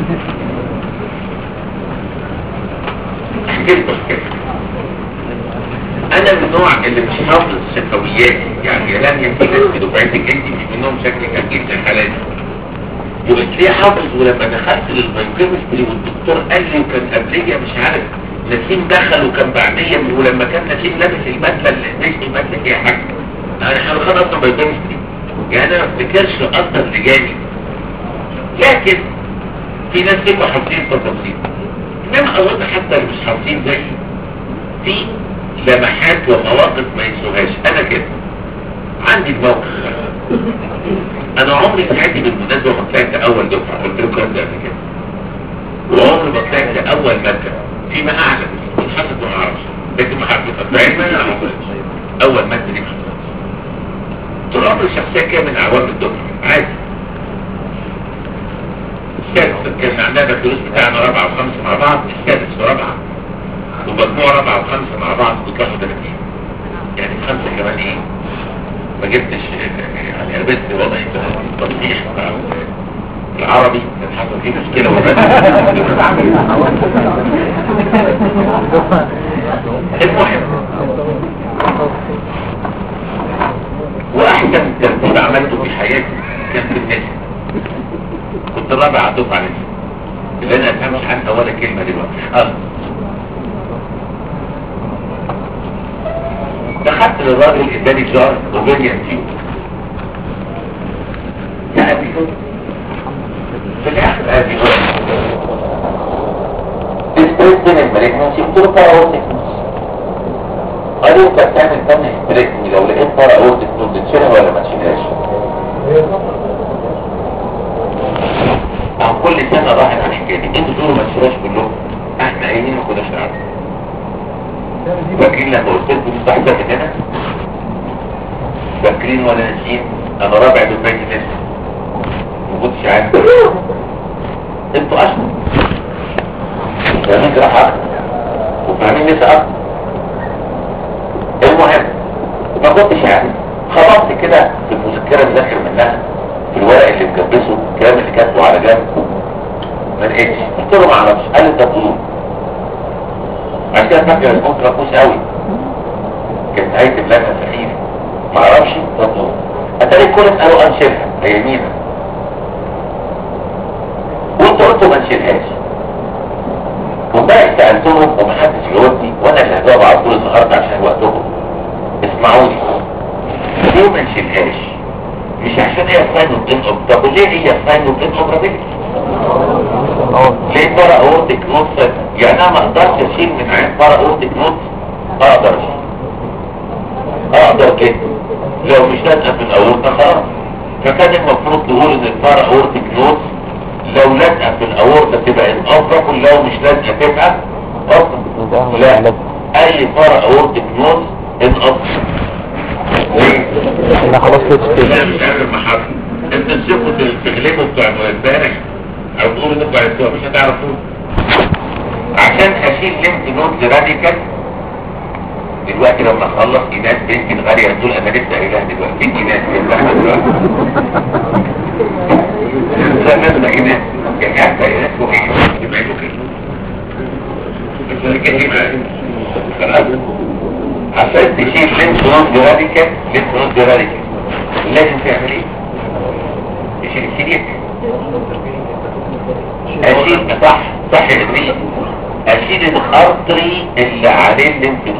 احكي لكم حكايه انا من النوع اللي مش حافظ شفوياتي يعني لم يكن ناس في دفعتك انت مش منهم شكلك اكيد في الحالات دي وبتلاقيه حافظ ولما دخلت للبايوكيمستري والدكتور قال لي وكان قبلية مش عارف نسيم دخل وكان بعديا ولما كان نسيم لابس البدله اللي مش البدله فيها حاجه انا احنا خدنا اصلا بايوكيمستري يعني انا ما افتكرش اصلا لجاني لكن في ناس بيبقوا حافظين تفاصيل انما اظن حتى اللي مش حافظين زي في لمحات ومواقف ما ينسوهاش انا كده عندي الموقف ده. انا عمري في حياتي بالمناسبه ما طلعت اول دفعه قلت لكم ده قبل كده وعمري ما طلعت اول ماده فيما اعلم كنت حاسس ما اعرفش لكن ما حبيت بعلم انا ما حصلتش اول ماده دي ما حصلتش طول عمري شخصيه كده من اعوام الدفعه عادي السادس كان عندنا الدروس بتاعنا رابعه وخمسه مع بعض السادس ورابعه ومجموعة رابعة وخمسة مع بعض بيطلعوا 30 يعني خمسة كمان ايه ما جبتش يعني قابلت وضع التصحيح بتاع العربي كان حصل فيه مشكلة المهم واحسن ترتيب عملته في حياتي كان في النساء كنت الرابع على الدفعة نساء اللي انا افهمش عنها ولا كلمة دلوقتي خالص دخلت للراجل اداني جار اوبيديان فيو يا ابي في الاخر ابي استريتن المالجنسي قلت له فرا اورتك قال لي انت بتعمل فن استريتني لو لقيت فرا اورتك نوت تشيلها ولا ما تشيلهاش عن كل سنة راح انا حكاية انتوا تقولوا ما تشيلهاش كلهم احنا قايلين ما كناش نعرف فاكرين لما قلت لكم مستحدث هنا فاكرين ولا ناسيين انا رابع دفعه الناس ما كنتش عارف انتوا اشطر فاهمين جراحه اكتر وفاهمين لسه اكتر المهم ما كنتش عارف خبطت كده في المذكره اللي داخل منها في الورق اللي مكبسه الكلام اللي كاتبه على جنب ما لقيتش قلت له ما اعرفش قال لي انت بتقول عشان كده فاكر الكون رقوس قوي كانت نهاية اللجنة سخيفة ما اعرفش تطلب اتاري الكل قالوا انشيلها هي مينا وانت قلتوا ما نشيلهاش وبقى سألتهم ومحدش جاوبني وانا اللي هجاوب على طول النهارده عشان وقتهم اسمعوني ليه ما نشيلهاش مش عشان هي فاين وبتنقب طب ليه هي فاين وبتنقب رابطة ليه فرق اورتك نص يعني انا ما اقدرش اشيل من عين فرق اورتك نص اقدر اشيل اقدر كده لو مش لازقه في الاورطه خلاص فكان المفروض تقول ان الفرق اورتك نص لو لازقه في الاورطه تبقى الافرق لو مش لازقه تبقى افرق لا اي فرق اورتك نص انقص ليه؟ انا خلاص كده لا مش عارف المحطة انت تشوفوا تغلبوا بتوع امبارح او تقولوا انكم عرفتوها مش هتعرفوها عشان اشيل ليمف نود راديكال دلوقتي لما اخلص ايناس بنتي الغالية تقول انا لسه قايلها دلوقتي مين ايناس بنتها دلوقتي لا نفسها ايناس كان عارفه ايناس هو ايه يبقى له كده بس انا كده معايا خلاص عشان تشيل ليمف نود راديكال ليمف نود راديكال لازم تعمل ايه؟ تشيل السيريك اشيل صح صح يا ادريس اشيل الارتري اللي عليه الليمف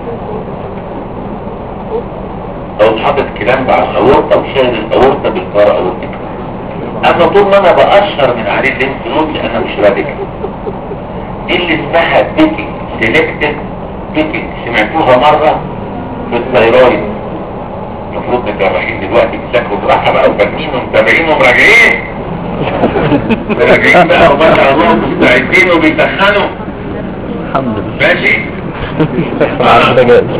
او تحطت كلام على الاورطه وشايل الاورطه بالفاره اورطه اما طول ما انا بقشر من عليه الليمف نود انا مش راديكال دي اللي اسمها بيكينج سيلكتد بيكينج سمعتوها مره في الثيرويد المفروض متابعين دلوقتي بيذاكروا براحه بقى وفاهمين ومتابعين ومراجعين مراجعين بقى وما شاء الله مستعدين وبيسخنوا الحمد لله ماشي عارف ده جاي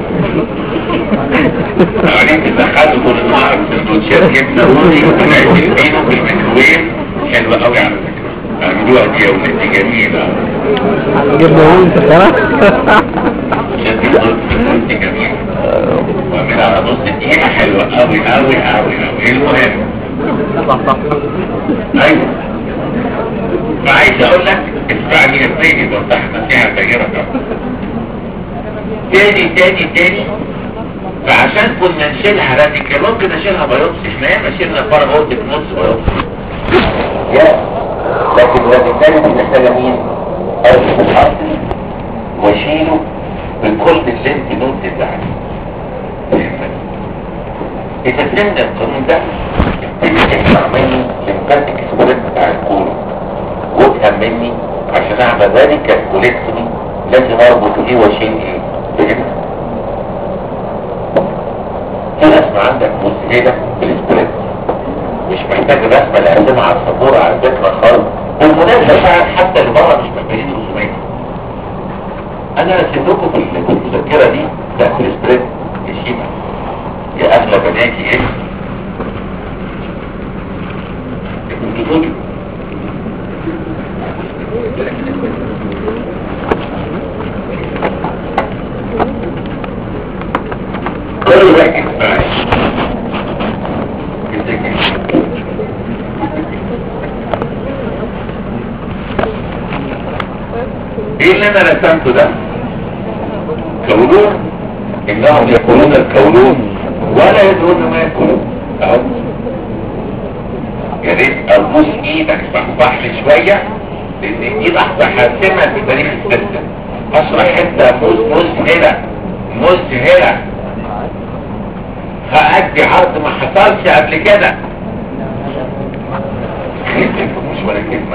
قاعدين بيسخنوا طول النهار سندوتشات جبنه رومي وطلعت البينو في الميكروويف حلوه قوي على فكره اعملوها دي يا ولاد دي جميله جبنا وانت سنة شد الصوت دي جميله واعملها على نص دقيقه حلوه قوي قوي قوي قوي المهم صح صح ايوه فعايز اقول لك اسمعني يا سيدي بوضح نصيحة تغيرك تاني تاني تاني فعشان كنا نشيلها راديكال ممكن اشيلها بايوبسي احنا ياما شيلنا فرق اوتك نص بايوبسي يا لكن راديكال دي محتاجه مين؟ ارجع الارض واشيله بكل اللينت نوت بتاعتي اذا فهمنا القانون ده يبتدي تسمع مني لمكاتك سبريت بتاع الكورة وافهم مني عشان اعمل راديكال كوليكتومي لازم اربط ايه واشيل ايه فهمت؟ في رسمة عندك مسهلة بالسبريت مش محتاج الرسمة اللي اقدمها على السبورة على فكرة خالص بالمناسبة بقى حتى اللي بره مش محتاجين رسومات انا رسمت لكم في المذكرة دي بتاعت السبريت الشيمة يا اغلى بناتي ايه كنت فاكر كل واحد معي ايه اللي انا رسمته ده كولون انهم يقولون الكولون ولا يدرون ما يقولون اهو يا ريت ابوس ايدك صحصح لي شويه لان دي لحظه حاسمه في تاريخ السيستم اشرح حته موز مذهله مذهله هأدي عرض ما حصلش قبل كده مش ولا كلمه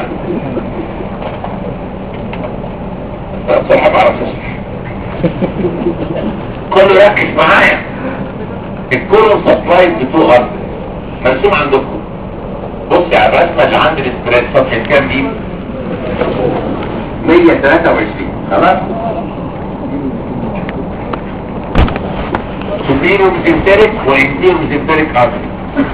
أنا بصراحه بعرف اشرح كله ركز معايا الكولون سبلاي بتو ارض مرسوم عندكم بص على الرسمه اللي عند الاسبريد صفحه كام دي 123 خلاص سوبيرو ميزنتريك وانتيرو ميزنتريك ارتري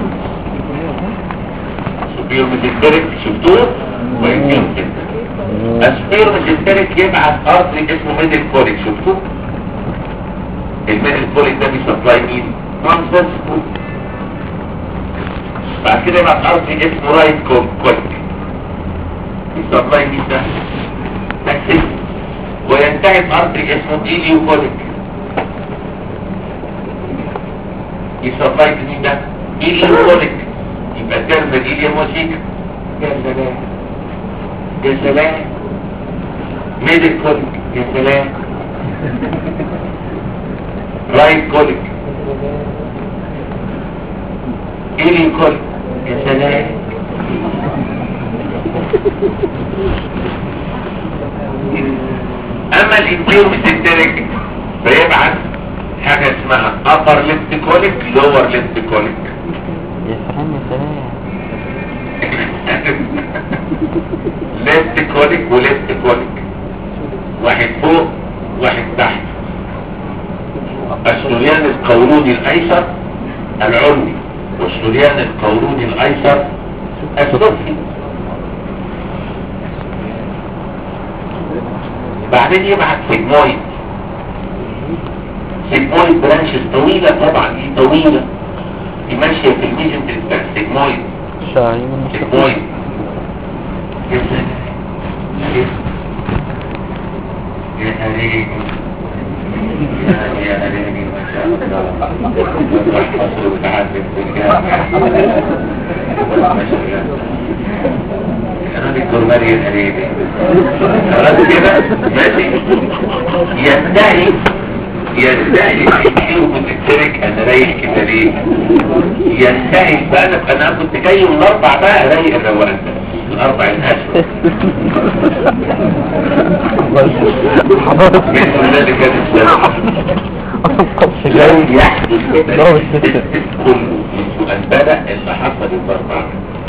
سوبيرو ميزنتريك شفتوه وانتيرو ميزنتريك اسبيرو ميزنتريك يبعت ارتري اسمه ميدل كوليك شفتوه الميدل كوليك ده بيسبلاي مين ترانسفيرس بعد كده يبقى ارضي اسمه رايت كوليك يسبلاي مين ده تكسيس وينتهي بارضي اسمه ايليو كوليك يسبلاي مين ده ايليو كوليك يبقى ترم ايليو موسيقى يا سلام يا سلام ميدل كوليك يا سلام رايت كوليك ايه كل يا سلام اما الانتيوم سينتريك بيبعت حاجة اسمها upper left colic lower left colic يا سلام يا سلام left colic و left colic واحد فوق واحد تحت الشريان القولوني الايسر العلوي والشريان القولوني الايسر السفلي بعدين يبعت سيجمويد سيجمويد برانشز طويلة طبعا دي طويلة دي ماشية في الميزن بتاع السيجمويد شاعرين سيجمويد يا سلام يا هريم يا هريم ما شاء الله والحصر وتعلم في الجامعة ما شاء الله انا دكتور مريم هريمي خلاص كده ماشي ينتهي ينتهي الكيلو متكترك انا رايح كده ليه ينتهي بقى انا انا كنت جاي من الاربع بقى رايق الروقان ده من الاربع الاشهر مثل ذلك السنة جاي لم يحدث ضرب الست. كله المؤنبلة اللي حصلت باربعة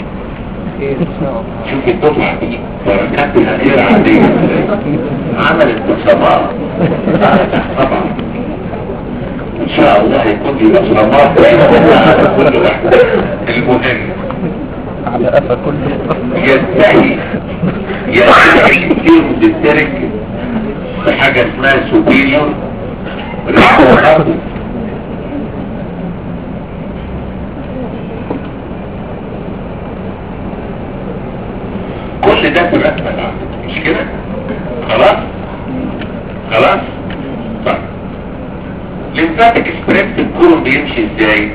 شوف الدفعة دي بركاتها غير عادية ازاي. عملت بصمات طبعا ان شاء الله يكون لي بصمات على كل واحد المهم على قفا كله ينتهي ينتهي التيرم الترك بحاجة اسمها superior restorative كل ده في الرسمة اللي عندك مش كده خلاص خلاص طيب ليمفاتيك سبريبت الكولون بيمشي ازاي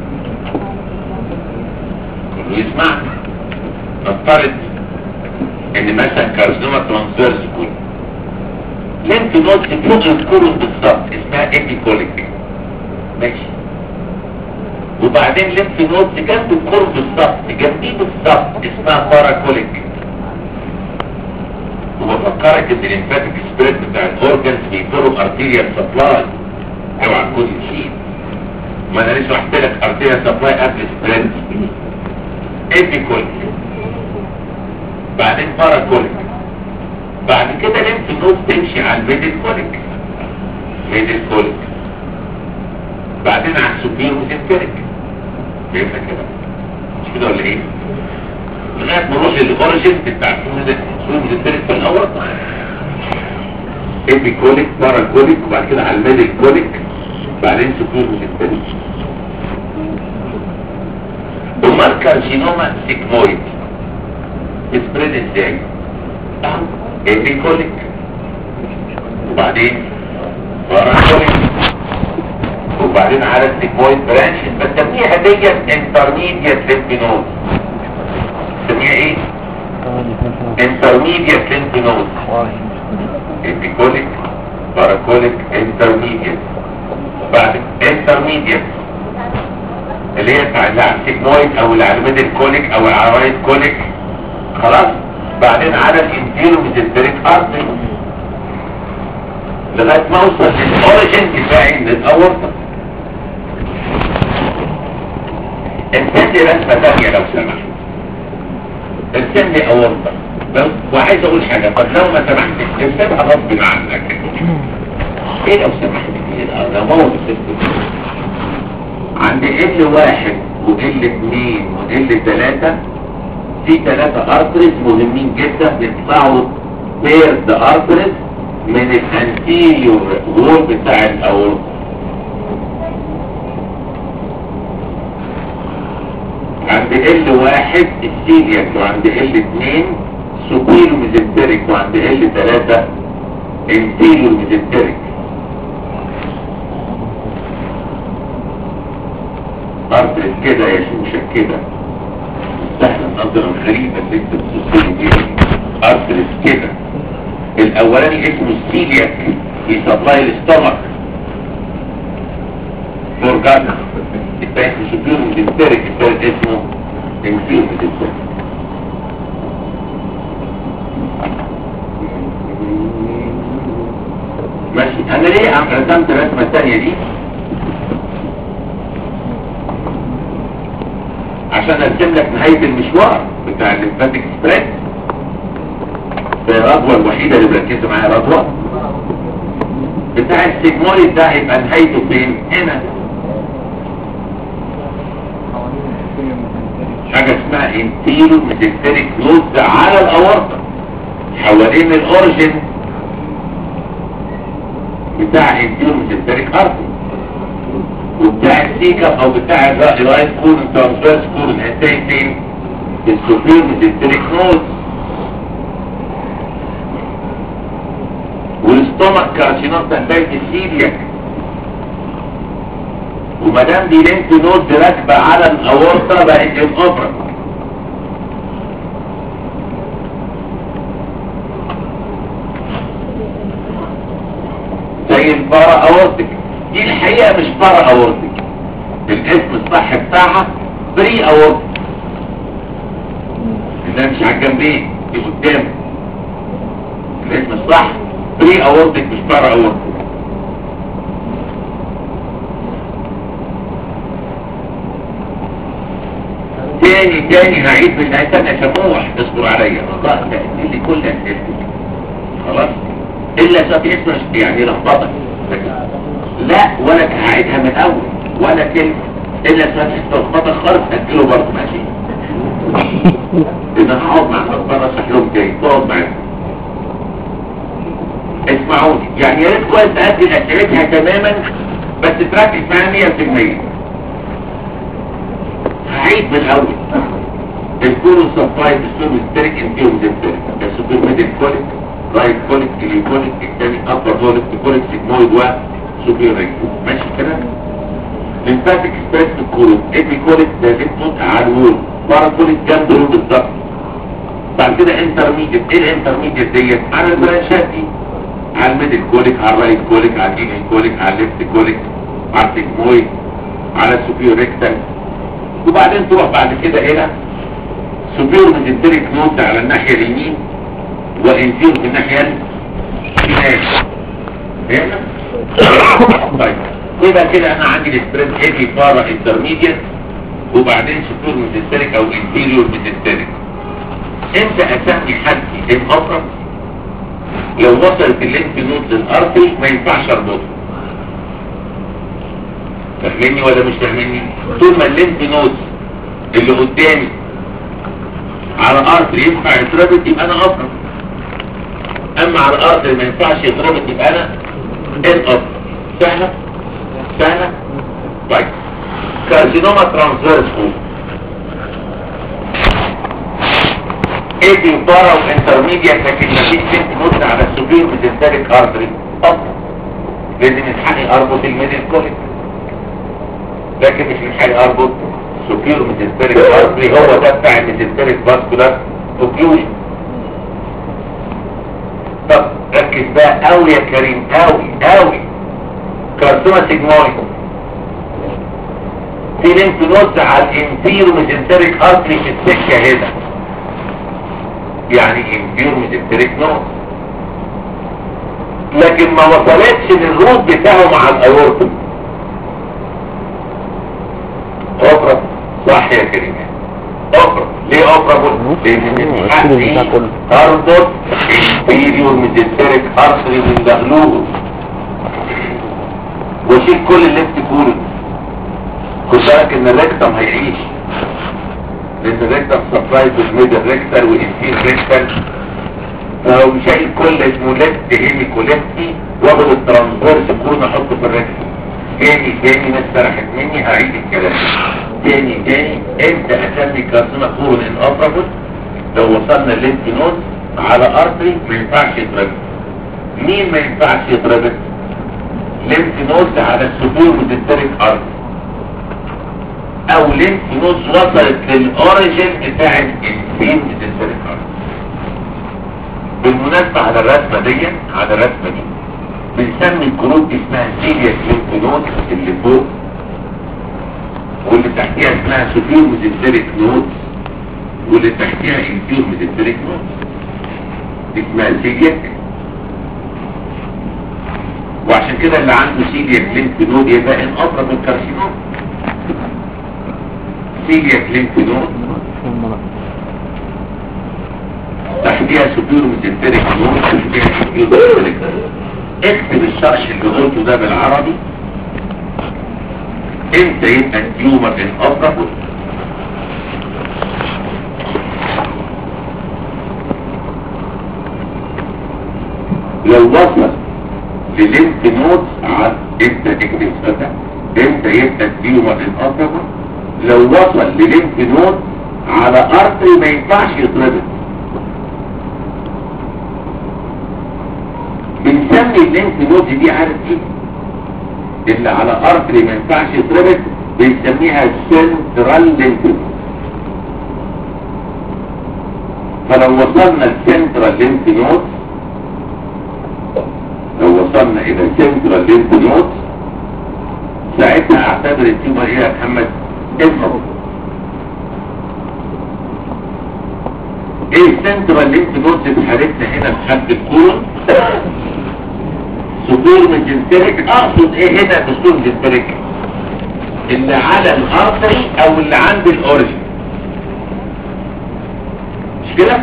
كله يسمع نفترض ان مثلا كارسنوما ترانسفيرس كولون ليمف نودز فوق الكولون بالظبط اسمها ايبيكوليك ماشي وبعدين ليمف نودز جنب الكولون بالظبط جنبيه بالظبط اسمها باراكوليك وبفكرك ان الليمفاتيك سبريد بتاع الاورجنز بيفروا ارتيريال سبلاي اوعى تكون نسيت ما انا لسه قلت لك ارتيريال سبلاي قبل سبريد ايبيكوليك بعدين باراكوليك بعد كده ليمف نود تمشي على الميدل كوليك ميدل كوليك بعدين على السوبير وسنتريك فهمت كده مش كده ولا ايه لغايه ما نروح للاوريجن بتاع السوبير في الاول ايبيكوليك باراكوليك وبعد كده على الميدل كوليك بعدين سوبير وسنتريك امال كارسينوما سيكمويد سبريد ازاي ايبيكوليك وبعدين باراكوليك وبعدين على السيكمويد برانش بسميها ديت انترميديت ليمفينود بسميها ايه انترميديت ليمفينود ايبيكوليك باراكوليك انترميديت بعد انترميديت اللي هي بتاع اللي على السيجمويد او اللي على الميدل كوليك او العرايد كوليك خلاص بعدين على الانتيرو ميزنتريك ارتري لغايه ما اوصل للاوريجن بتاعي من الاورطه ارسم لي رسمه ثانيه لو سمحت ارسم لي اورطه بس وعايز اقول حاجه طب لو ما سمحتش ارسمها غصب عنك ايه لو سمحت كده لو موت الست عند ال واحد وال اتنين وال تلاتة في تلاتة ارتريز مهمين جدا بيطلعوا بيرد ارتريز من الانتيريور وول بتاع الاورطة عند ال واحد السيلياك وعند ال اتنين سوبيرو ميزنتريك وعند ال تلاتة انتيريور ميزنتريك ارتريز كده يا شوشك كده سهل النظرة الغريبة اللي انت بتصير بيها ارتريز كده الاولاني اسمه السيلياك يسبلاي الاستمك فورجانا الثاني اسمه سوبيرو ميزنتريك الثالث اسمه انفيرو ميزنتريك ماشي انا ليه عم رسمت الرسمة الثانية دي عشان ارسم لك نهاية المشوار بتاع الليمفاتيك سبريد ده الرضوة الوحيدة اللي مركزة معايا رضوة بتاع السيجموليد ده هيبقى نهايته فين هنا حاجة اسمها انتيرو ميزنتريك نود على الاورطة حوالين الاورجن بتاع انتيرو ميزنتريك ارتي وبتاع السيكا او بتاع الرايت كورن ترانسفيرس كورن هتلاقي فين السوبير ميزنتريك نود والاستومك كارسينوم تحتاج السيلياك وما دام دي لينك نود راكبه على الاورطه بقت الاوبرا زي البارا اورتك دي الحقيقه مش بارا اورتك الاسم الصح بتاعها بري اورتك انها مش على الجنبين دي قدام الاسم الصح بري اورتك مش بارا اورتك تاني تاني هعيد من الاسئله يا شموح اصبر عليا والله تأتي لي كل اسئلتك خلاص الا سؤال اسمه يعني لخبطك لا ولا هعيدها من الاول ولا كلمه الا سؤال اسمه لخبطك خالص اجله برضه ماشي اذا هقعد مع بره اشرح لهم تاني تقعد معاهم اسمعوني يعني يا ريت كويس تأدي اسئلتها تماما بس تركز معايا 100% هعيد من الاول الكورو سبلاي بالسور ستريك انتيوم زنتريك السوبر ميدل كوليك رايت كوليك اليوكوليك الثاني ابر كوليك كوليك سيجمويد و سوبر ريكتو ماشي كده ليمفاتيك سبريد في الكورو ايبي كوليك ده ليمفوت على الوول بارا كوليك جنب الوول بالظبط بعد كده انترميديت ايه الانترميديت ديت على البرانشات دي على الميدل كوليك على الرايت كوليك على الايمن كوليك على الليفت كوليك على السيجمويد على السوبر ريكتال وبعدين تروح بعد كده هنا سوبير ميزنتريك نوت على الناحية اليمين وانفير في الناحية الشمال هنا طيب يبقى كده انا عندي السبريد هيفي بارا انترميديت وبعدين سوبير ميزنتريك او انفيريور ميزنتريك امتى اسمي حد ام اقرب لو وصلت اللينف نوت للارتري ما ينفعش اربطه فاهمني ولا مش فاهمني طول ما اللينف نوت اللي قدامي على ارتري ينفع يتربط يبقى انا افرض اما على الارتري ما ينفعش يتربط يبقى انا ان افرض سهلة سهلة طيب كارسينوما ترانسفيرس ايه دي بارا وانترميديا لكن مفيش بنت نوت على السوبير بتنترك ارتري افرض لازم يلحقني اربط الميدل كوليك لكن مش الحقي اربط سوبير ميزنتريك ارتري هو ده بتاع الميزنتريك فاسكولار اوكلوجن طب ركز بقى قوي يا كريم قوي قوي كارسوما سيجمويد في لينف نوز على الانفيرو ميزنتريك ارتري في السكه هنا يعني انفيرو ميزنتريك نوز لكن ما وصلتش للروت بتاعه مع الاورطه أفرد صح يا كريم أفرد ليه أفرد لأن حقي أربط انفيريور ميزنتريك أرسري من دخلوه وشيل كل اللي بتقوله خد بالك ان الريكتم هيعيش لان الريكتم سبلاي بالميدل ريكتر والانفير ريكتر فلو شايل كل اسمه ليفت هيميكو ليفتي واخد الترانسفيرس كون احطه في الريكتر تاني تاني ناس سرحت مني هعيد الكلام تاني تاني انت اسمي كارسوما كورون ان افرابوس لو وصلنا الليمف نود على ارتري ما ينفعش يتربط مين ما ينفعش يتربط ليمف نود على السبور متترك ارتري او ليمف نود وصلت للاوريجن بتاع الانفين متترك ارتري بالمناسبة على الرسمة دي على الرسمة دي بنسمي الكروت دي اسمها سيريس ليمف نود اللي فوق واللي تحتيها اسمها سوبير ميزنتريك نود واللي تحتيها انفير ميزنتريك نود دي اسمها سيريس وعشان كده اللي عنده سيريس ليمف نود يبقى ان اضرب الكارسينوم سيريس ليمف نود تحتيها سوبير ميزنتريك نود تحتيها انفير ميزنتريك نود اكتب الشرح اللي قلته ده بالعربي امتى يبقى التيومر الافضل لو وصل لليمف نود على امتى تكتب الفتح امتى يبقى التيومر الافضل لو وصل لليمف نود على ارتري ما ينفعش يتربط بنسمي اللينف نود دي عارف ايه اللي على ارتري ما ينفعش يتربط بنسميها سنترال لينف فلو وصلنا السنترال لينف نود لو وصلنا الى سنترال لينف نود ساعتها اعتبر التيومر ايه يا محمد افهم ايه السنترال لينف نود في حالتنا هنا في حد الكورن صدور من جنتريك اقصد ايه هنا بصدور جنتريك اللي على الارتري او اللي عند الاوريجن كده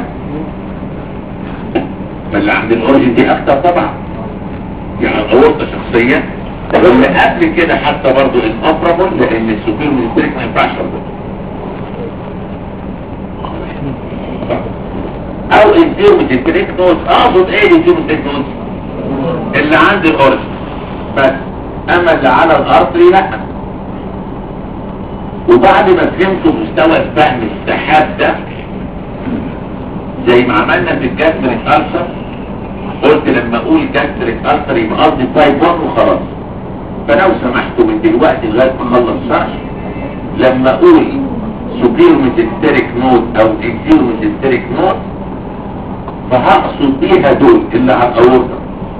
فاللي عند الاورجن دي اكتر طبعا يعني الاورطة شخصيا واللي قبل كده حتى برضو الابرابل لان السوبر ميستريك ما ينفعش اربطه او الزيرو ميستريك نوز اقصد ايه الزيرو ميستريك نوز اللي عند الاورجن بس اما اللي على الارض لا وبعد ما فهمتوا مستوى الفهم السحاب ده زي ما عملنا في الجاستريك ألسر قلت لما اقول جاستريك ألسر يبقى قصدي تايب 1 وخلاص فلو سمحتوا من دلوقتي لغايه ما اخلص شرح لما اقول سوبيرو ميتستريك نود او اكزيرو ميتستريك نود فهقصد بيها دول اللي على الاورطه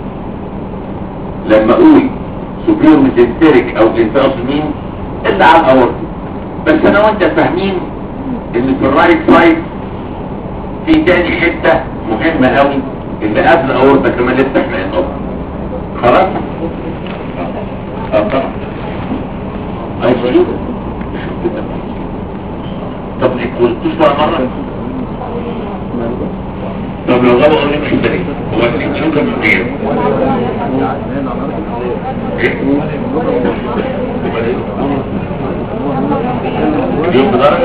لما اقول سوبيرو ميتستريك او انتقص مين اللي على الاورطه بس انا وانت فاهمين ان في الرايت سايد في تاني حتة مهمة قوي اللي قبل اورطة كمان لسه احنا هنقف خلاص اه طبعا عايز تشوف طب قلتوش بقى مرة طب لو غابوا قولي مش تاني هو اللي شو كان مبين ايه اليوم بدرجة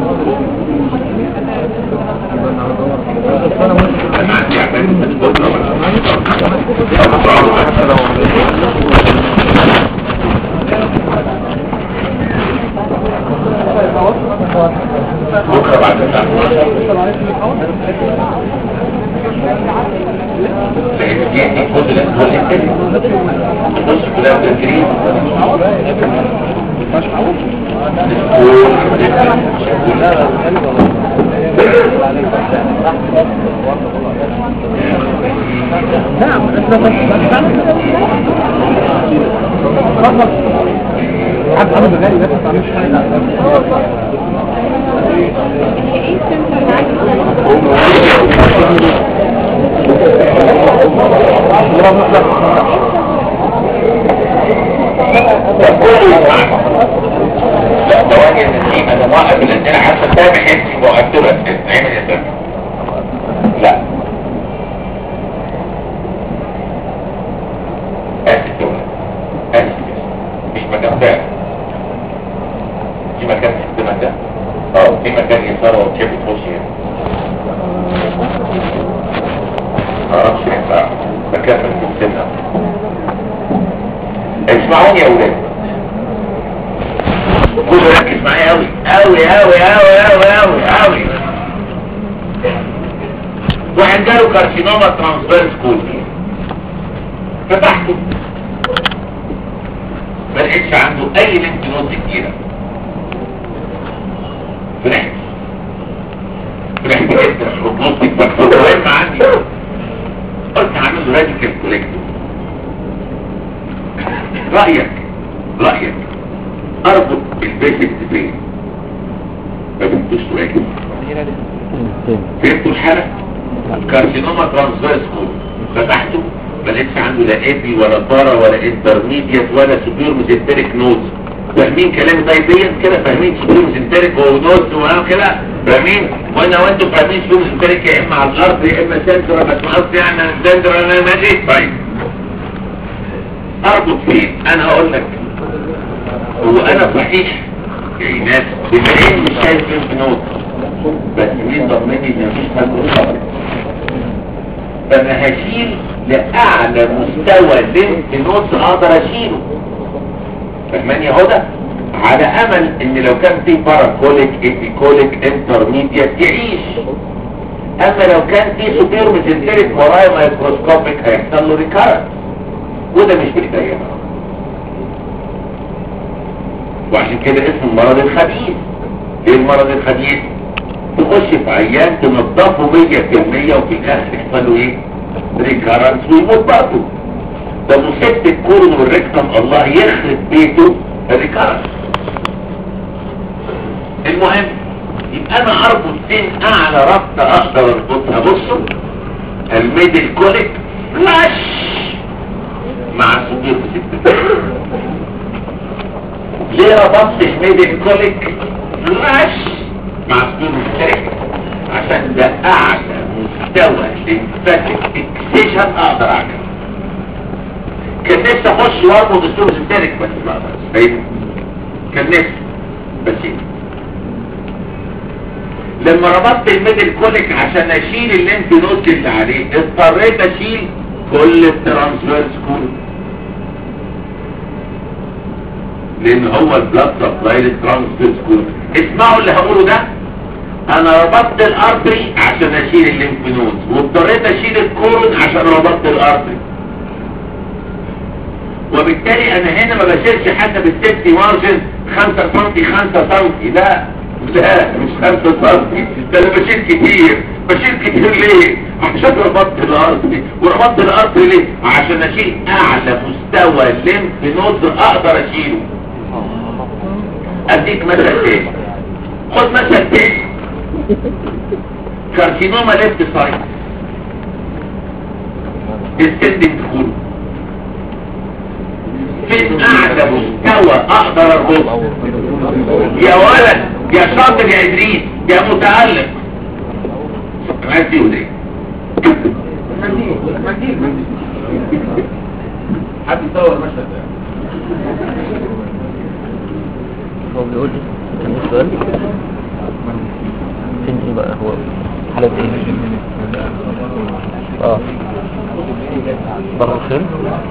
انا عندي عباد بكرة بكرة بعد الساعة 12 لان دي دي خد الاسبوع اللي فات نص كلها تدريب عبد عبد غالي بس ما تعملش حاجه لا ثواني يا نسيم انا موقف الاسئله حتى سامح انت وقفت له اسئله نعمل يا سامح لا اسف يا ولد اسف مش مكان فعلا في مكان في الزمن ده اه في مكان يسار وتحب تخش هنا معرفش ينفع مكان من السنة اسمعوني يا ولاد كله ركز معايا قوي قوي قوي قوي قوي قوي قوي واحد جاله كارسينوما ترانسفيرس كولي فتحته ما لقيتش عنده اي لينك نود كتيره فرحت فرحت جدا وبنص الدكتور مهم عندي قلت هعمل له راديكال كوليكتور رايك رايك اربط البيسك فين ما بنتوش سؤال فهمتوا الحالة كارسينوما ترانسفيرس كول فتحته ما لقيتش عنده لا ايبي ولا بارا ولا انترميديت ولا سوبير ميزنتريك نودز فاهمين كلامي طيبيا كده فاهمين سوبير ميزنتريك ونودز وهو كده فاهمين وانا وانتوا فاهمين سوبير ميزنتريك يا اما على الارض يا اما سنتر بس ما قصدي يعني سنتر انا ماشي طيب اربط فين انا هقول لك هو انا صحيح يا ناس بما اني مش شايف لينف نود بس مين ضمني ان مفيش مايكروسوفت فانا هشيل لاعلى مستوى لينف نود اقدر اشيله فاهمان يا هدى على امل ان لو كان في باراكوليك ايبيكوليك انترميديت يعيش اما لو كان في سوبير ميزنتريك ورايا مايكروسكوبيك هيحصل له ريكارنت وده مش بايديا وعشان كده اسمه المرض الخبيث ايه المرض الخبيث تخش في عيان تنظفه 100% وفي الاخر يحصل له ايه ريكارنس ويموت برضه ده مصيبه الكورن والريكتم الله يخرب بيته الريكارنس المهم يبقى انا اربط فين اعلى ربطه اقدر اربطها بصوا الميدل كوليك فلاش مع الصديق ست ليه ربطت الميدل كوليك فلاش مع الصديق مشترك عشان ده اعلى مستوى للفاتك اكسيشن اقدر اعمله كان نفسي اخش واربط السوق سنتريك بس ما اقدرش فاهم كان نفسي بس إيه؟ لما ربطت الميدل كوليك عشان اشيل الليمف نود اللي عليه اضطريت اشيل كل الترانسفيرس كله لان هو البلاد سبلاي للترانسفيرس كله اسمعوا اللي هقوله ده انا ربطت الارتري عشان اشيل الليمف نود واضطريت اشيل الكورون عشان ربطت الارتري وبالتالي انا هنا ما بشيلش حسب السيفتي مارجن 5 سم 5 سم لا لا مش 5 سم ده انا بشيل كتير بشيل كتير ليه عشان ربطت الارض وربطت الارض ليه عشان اشيل اعلى مستوى ليمف نود اقدر اشيله اديك مثل تاني خد مثل تاني كارسينوما ليفت سايد ديستندنج كله فين اعلى مستوى اقدر اربطه يا ولد يا شاطر يا ادريس يا متعلق انا عايز ايه ودي حد يصور المشهد ده هو بيقول لي كان ليه سؤال فين ايه بقى هو حالة ايه اه بره فين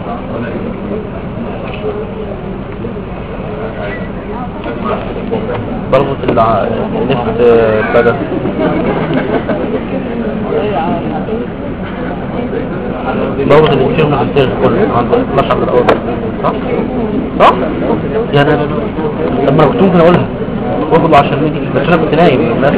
بربط الع... نفت بدل بربط الانفير من الدرس كله عند مشعر الاول صح؟ صح؟ يعني أنا- لما كنت ممكن اقولها برضه عشان نيجي بس انا كنت نايم الناس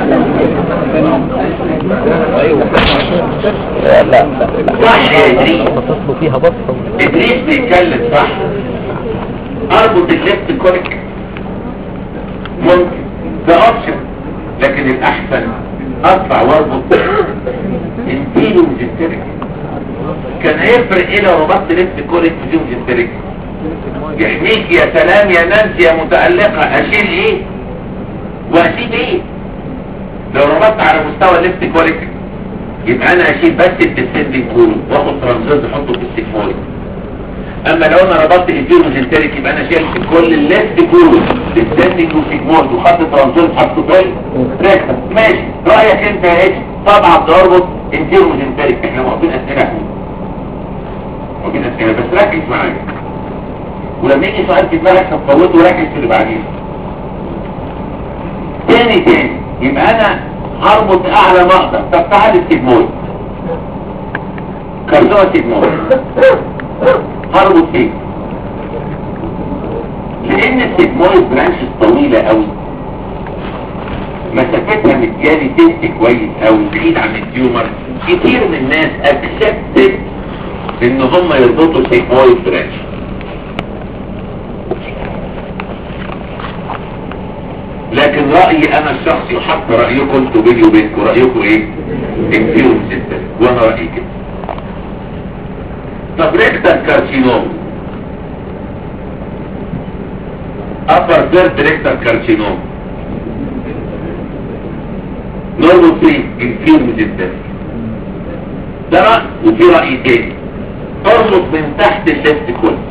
ايوه لا لا لا صح يا ادريس بتصلوا فيها بصة ادريس بيتكلم صح اربط الليفت كوليك ممكن ده اوبشن لكن الاحسن اطلع واربط انتيلو مجنتريك كان هيفرق ايه لو ربطت ليفت كوليك في مجنتريك يحميك يا سلام يا نانسي يا متألقة اشيل ايه واسيب ايه لو ربطت على مستوى الليفت كوليك يبقى انا اشيل بس الديسندنج كولو واخد ترانزيت احطه في السيكمول اما لو انا ربطت الفيروجنتريك يبقى انا شلت كل الليفت كولو ديسندنج وسيكمول وخدت ترانزيت حطه في الريكتم ماشي رايك انت يا اتش طبعا بتربط الفيروجنتريك احنا واقفين اسئله واقفين اسئله بس ركز معايا ولما يجي سؤال في دماغك هتفوته وركز في اللي بعديه تاني تاني يبقى انا هربط اعلى ما اقدر طب تعالى السيجمويد كارزوما سيجمويد هربط ايه لان السيجمويد برانشز طويلة قوي مسافتها متجالي تست كويس قوي بعيد عن التيومر كتير من الناس اكسبتد ان هم يربطوا سيجمويد برانش لكن رأيي انا الشخصي وحط رأيكم انتوا بيني وبينكم رأيكم ايه انفيرم جدا وانا رأيي كده طب ريكتال كارسينوم upper third rectal carcinoma نورمال 3 انفيرم جدا ده رأي وفي رأي تاني اربط من تحت الليفت كولك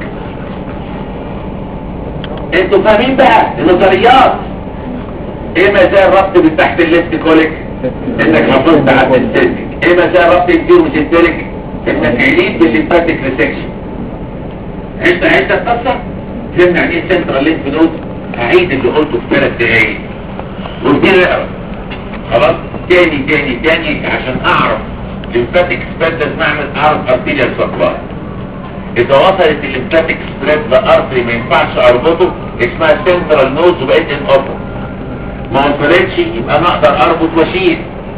انتوا فاهمين بقى النظريات ايه مزايا الربط من تحت الليفت كوليك انك حافظت على السيستم ايه مزايا الربط الفيرو جنتريك انك عليت بالليمفاتيك ريسكشن عشت عشت القصة فهمنا يعني ايه سنترال لينف نود هعيد اللي قلته في ثلاث دقايق وابتدي اقرا خلاص تاني تاني تاني عشان اعرف ليمفاتيك سبريد لازم اعمل اعرف ارتيريال سبلاي اذا وصلت الليمفاتيك سبريد لارتري ما ينفعش اربطه اسمها سنترال نود وبقيت ان اوبن ما وصلتش يبقى انا اقدر اربط واشيل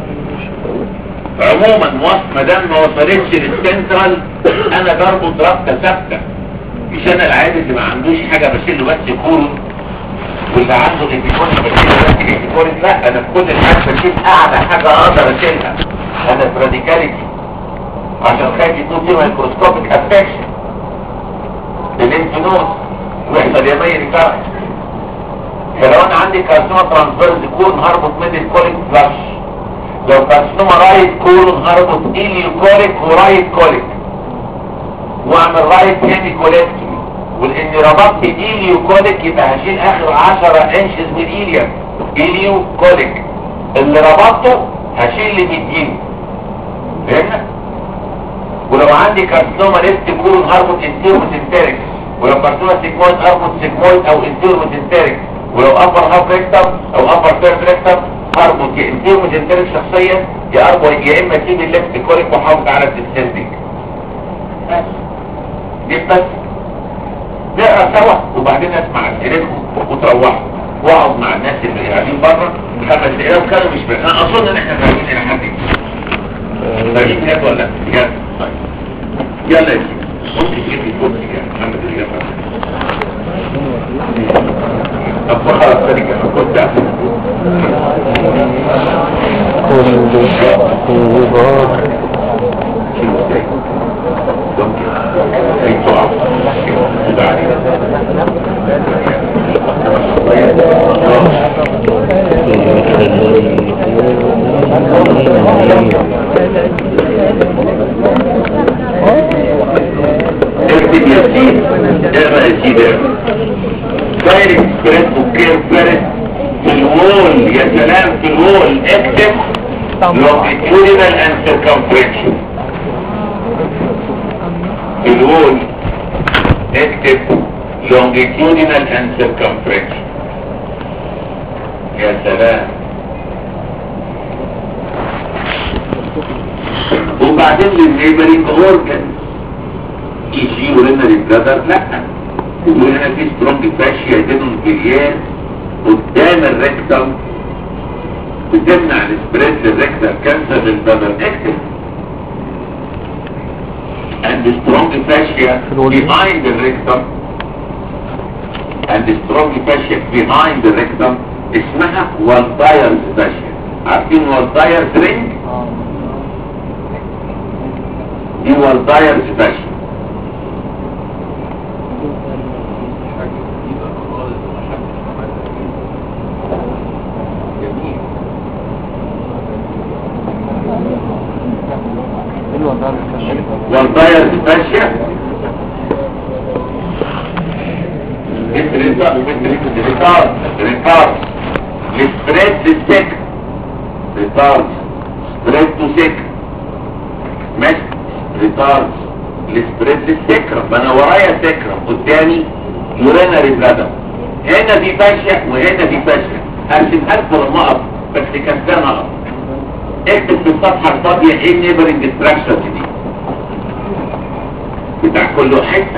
عموما وصف ما دام ما وصلتش للسنترال انا بربط ربطه ثابته مش انا العادي اللي ما عندوش حاجه بشيل بس كورن واللي عنده ايبيكون بشيل بس ايبيكون لا انا في كل الحاجات بشيل اعلى حاجه اقدر اشيلها انا في راديكاليتي عشان خايف يكون في مايكروسكوبيك افكشن للليمف نود ويحصل يمين ريكارد فلو انا عندي كارسوما ترانسفيرز كورن هربط ميدل كوليك فلاش لو كارسينوما رايت كولون هربط إليو كوليك ورايت كوليك واعمل رايت هيمي كوليكتومي ولاني ربطت إليو كوليك يبقى هشيل اخر 10 انشز من إليا إليو كوليك اللي ربطته هشيل اللي بيدينه فهمنا؟ ولو عندي كارسينوما ليفت كولون هربط انتيرو ميتنتريك ولو كارسينوما سيجمويد اربط سيجمويد او انتيرو ميتنتريك ولو ابر هاف ريكتم او ابر ثيرد ريكتم هربط يا انتيرو ميتنتريك شخصيا يا اربط يا اما اسيب الليفت كوليك واحافظ على الديسندنج بس دي بس نقرا سوا وبعدين اسمع اسئلتكم وتروحوا واقعد مع الناس اللي قاعدين بره خمس دقايق وكانوا مش فاهمين انا اظن ان احنا فاهمين الى حد كبير فاهمين بجد ولا لا؟ بجد طيب يلا يا سيدي ممكن تجيب لي الكرسي يا محمد اللي جنبك طب خلاص ثاني كده كنت كل كل اكتب يا سيدي اقرا يا سيدي دايركت سبريد وكير فيرست في الوول يا سلام في الوول اكتب longitudinal and circumferential في الوول اكتب longitudinal and circumferential يا سلام وبعدين للنيبرينج اورجن يجي ولنا للجدر لا يقول هنا في سترونج فاشيا دينون بليان قدام الريكتم بتمنع السبريد للريكتم كانسر للجدر اكتب and strong fascia behind the rectum and strong fascia behind the rectum اسمها والدايرز fascia عارفين والدايرز رينج دي والدايرز fascia والدايرز fascia ريتارد ريتارد السبريد للسك ريتارد سبريد تو سك ماشي ريتارد السبريد للسكرة فانا ورايا سكرة قدامي يوريناري بلادر هنا في فاشية وهنا في فاشية هرسمها لكم لما اقف بس كسبان اقف اكتب في الصفحة الفاضية ايه النيبرنج ستراكشر دي بتاع كل حتة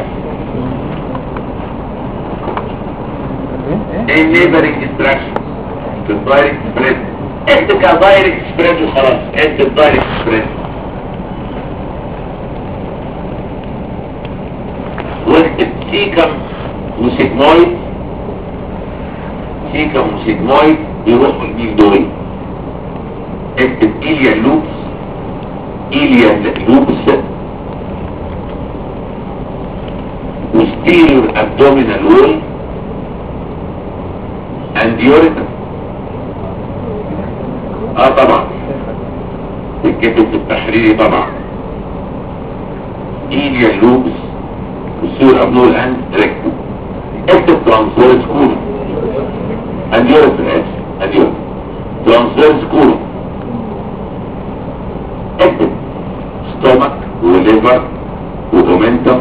ايه النيبرنج ستراكشر في الدايركت سبريد اكتب كدايركت سبريد وخلاص اكتب دايركت سبريد واكتب سيكم وسيجمويد سيكم وسيجمويد يروحوا الجيل دوري اكتب إيليا لوبس إيليا لوبس posterior abdominal wall and ureter اه طبعا الكتب التحريري طبعا إيليا لوبس posterior abdominal and rectum اكتب transverse colon and ureter اسف and ureter transverse colon اكتب stomach وليفر ومومنتم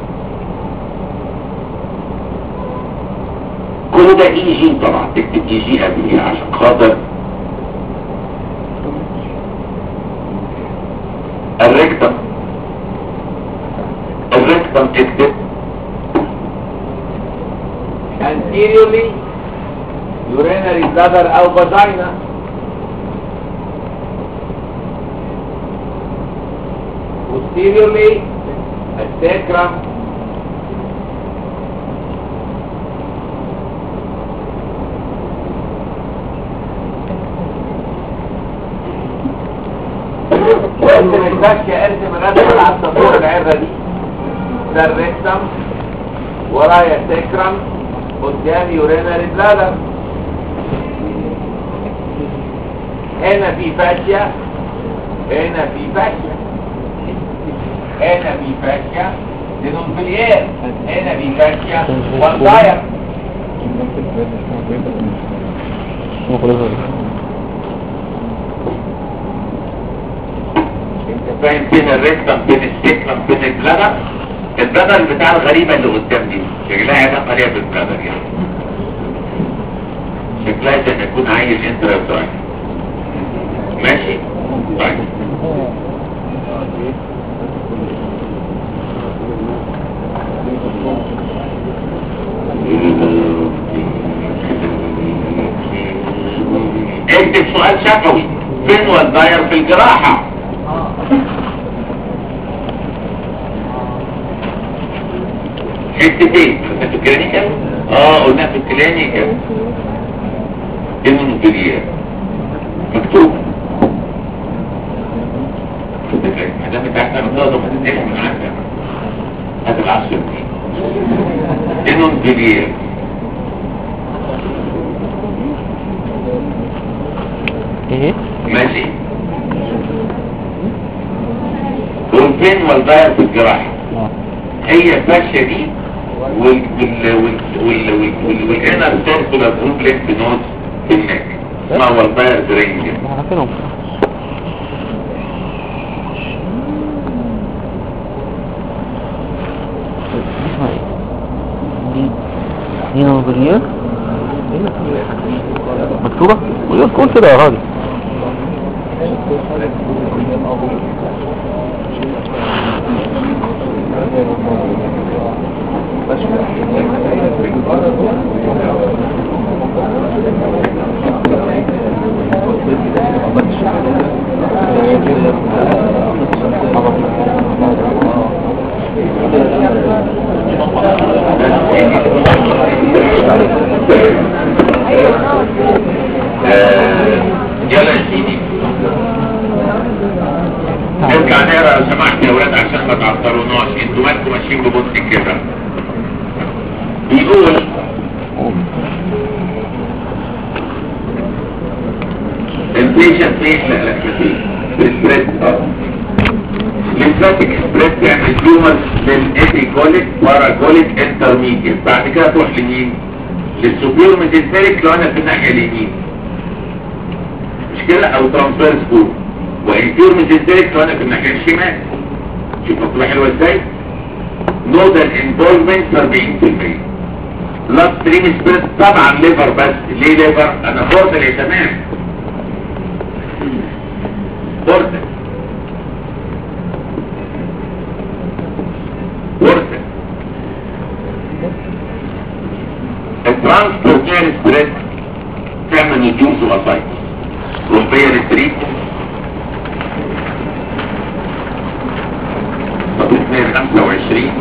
كل ده اي جي طبعا تكتب اي جي قبلها عشان خاطر الريكتم الريكتم تكتب anteriorly urinary bladder او vagina posteriorly الساكرم ارسم الفاشية ارسم الرسم على السطور العرة دي ده الريكتم ورايا ساكرم قدام يوريناري بلادر هنا في فاشية هنا في فاشية هنا في فاشية لنونفليير هنا في فاشية والداير فاهم فين الريكتم فين السكرم فين البلدر البلدر بتاع الغريبة اللي قدام دي شكلها علاقة ليها بالبلدر يعني شكلها زي ما يكون عيل انترا ماشي طيب اكتب سؤال شفوي فين والداير في الجراحة حتتين قلنا في الكلينيكال اه قلنا في الكلينيكال المونوبيليات مكتوب ما دام انت عارف انا ما تنزلش من عندك هات العصر دي المونوبيليات ايه ماشي والفين والداير في الجراحة اه هي الفاشية دي وال وال وال وال وال وال والانر سيركولار جروب لينك نود في النك اسمها والداير درينج ما عارفينهم اسمها ايه دي دي نوبليات مكتوبة ويقول قول كده يا راجل آه، يلا يا سيدي نرجع نقرا لو سمحت يا ولاد عشان ما تعطلوناش انتوا مالكم ماشيين ببطء كده بيقول البيشنت بيحلق لكتين بالسبريد اه للفاتك سبريد تعمل تيومر للإيبيكوليك باراكوليك انترميديت بعد كده تروح لمين؟ للسوبيور ميزنتريك لو انا في الناحية اليمين مش كده او ترانسفير سكول وانتيور ميزنتريك لو انا في الناحية الشمال شوف مكتوبة حلوة ازاي؟ نودال انفولفمنت 40% لاست ستريم سبريد طبعا ليفر بس ليه ليفر؟ انا بورتال يا تمام بورتال بورتال الترانسبورتير سبريد تعمل نيوز واسايتس رومبيا ريتريت طب 2 25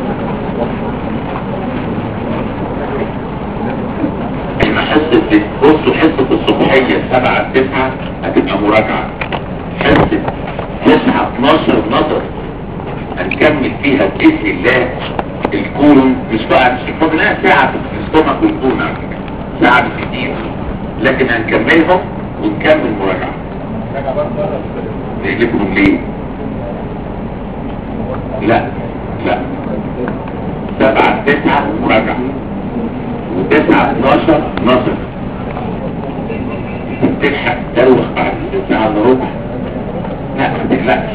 احنا حصة بصوا حصة الصبحية 7 9 هتبقى مراجعة حصة 9 12 نظر هنكمل فيها بإذن الله الكولون مش بقى مش الفضل لها ساعة في الاستومك والكولون على فكرة ساعة بالكتير لكن هنكملهم ونكمل مراجعة نقلبهم ليه؟ لا لا سبعة تسعة مراجعة وتسعة 12 نظر تلحق تروح بعد ساعة الا ربع لا ما تقلقش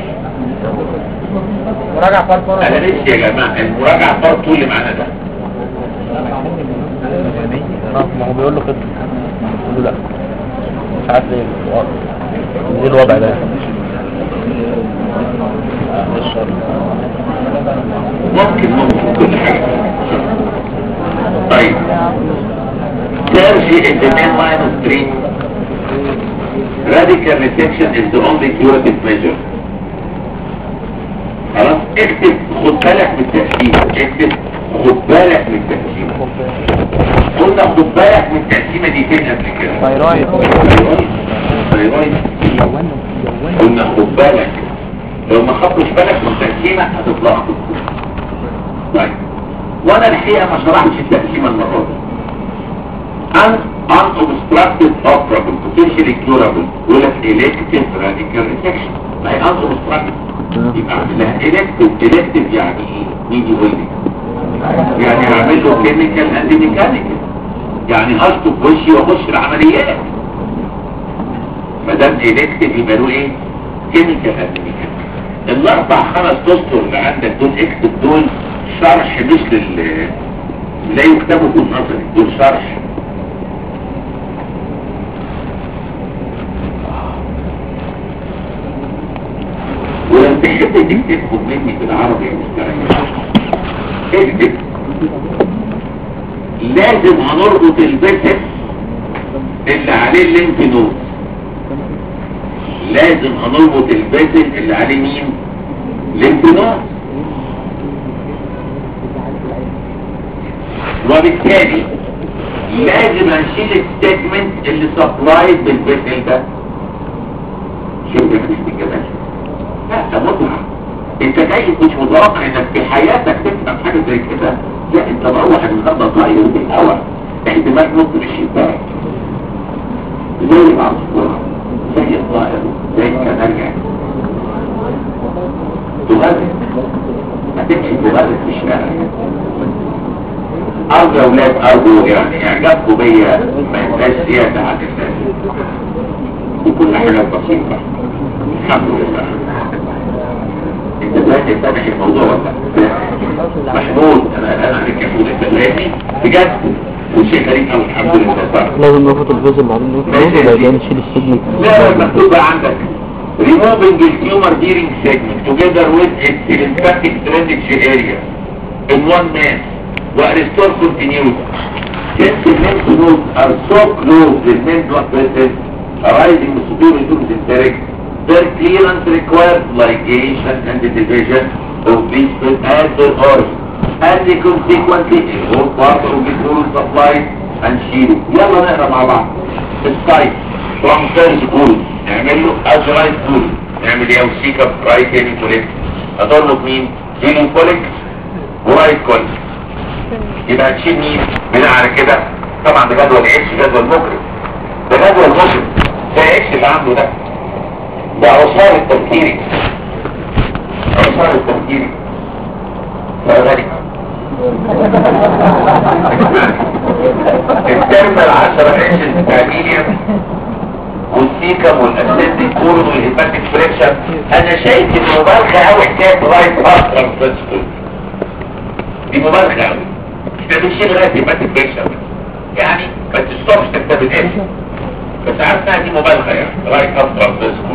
مراجعة فرق انا لسه يا جماعة المراجعة فرق طول اللي معانا ده ما هو بيقول له كده بيقول له لا مش عارف ليه ايه الوضع ده ممكن ممكن كل حاجة طيب surgery is the main line of treatment radical resection is the only curative measure خلاص اكتب خد بالك من التقسيم اكتب خد بالك من التقسيم قلنا خد بالك من التقسيمة دي فين قبل كده ثايرويد ثايرويد ثايرويد قلنا خد بالك لو ما خدتش بالك من التقسيمة هتتلخبط طيب وانا الحقيقة ما شرحتش التقسيمة المرة دي unobstructed operable potentially curable يقول لك elective radical resection ما هي unobstructed يبقى اعمل لها elective elective يعني ايه مين يقول لي يعني اعمل له chemical and mechanical يعني هشطب وشي واخش العمليات ما دام elective يبقى له ايه chemical and mechanical الاربع خمس اسطر اللي عندك دول اكتب دول شرح مش لل لا يكتبوا في النظري دول شرح ولو تحب تكتبهم مني بالعربي يا مستريح اكتب لازم هنربط البسس اللي عليه الليمف نود لازم هنربط البسس اللي عليه مين ليمف نود وبالتالي لازم هنشيل السيجمنت اللي سبلايد بالبسل ده شوف ده مش بالجمال لا ده متعة انت جاي مش متوقع انك في حياتك تفهم حاجة زي كده لا انت مروح النهارده طاير بالهوا احتمال نط من الشباك زي العصفورة زي الطائر زي الكناريا تغرد هتمشي تغرد في الشارع أرجو يا أولاد أرجو يعني إعجابكم بيا ما يبقاش زيادة عن اللازم وكل حاجة بسيطة الحمد لله انت دلوقتي فاتح الموضوع ولا لا؟ محمود انا الان عليك يا محمود انت فاهمني بجد وشيء غريب قوي الحمد لله صح لازم نربط الجزء اللي عليه النود وبعدين نشيل السجن لا مكتوب بقى عندك removing the tumor bearing segment together with its lymphatic drainage area in one mass و restore continuity since the lymph nodes are so close to the main blood vessels arising with superior to the enteric their clearance requires ligation and the division of these at their origin and consequently a whole part of the oral supply and shield يلا نقرا مع بعض السايت ترانسفيرز كول نعمل له اجرايت كول نعمل ايه وسيكا برايت هيمي كوليك هتربط مين هيمي كوليك ورايت كوليك يبقى هتشيل مين بناء على كده طبعا ده جدول اتش جدول مكرم ده جدول مكرم ده اتش اللي عنده ده ده عصار التفكيري عصار التفكيري فذلك الترم العشرة اتش التعميليا والسيكم والاسيد كورن والهيباتيك فريكشن انا شايف المبالغه قوي حكايه رايت هارت ترانسفيرسكول دي مبالغه قوي احنا بنشيل لغايه هيباتيك فريكشن يعني ما تستوبش تكتب الاسم بس عارف انها دي مبالغه يعني رايت هارت ترانسفيرسكول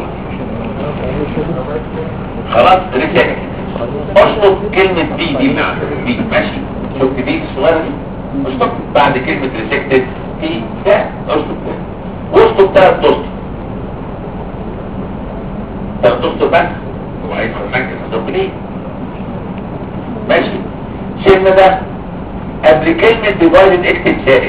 خلاص ريسيت اشطب كلمة بي دي مع بي ماشي شفت بي الصغيرة دي اشطب بعد كلمة ريسكتد في ده اشطب ده واشطب تلات اشطب تلات اشطب بس هو عايز مركز اشطب ليه ماشي شلنا ده قبل كلمة ديفايدد اكتب زائد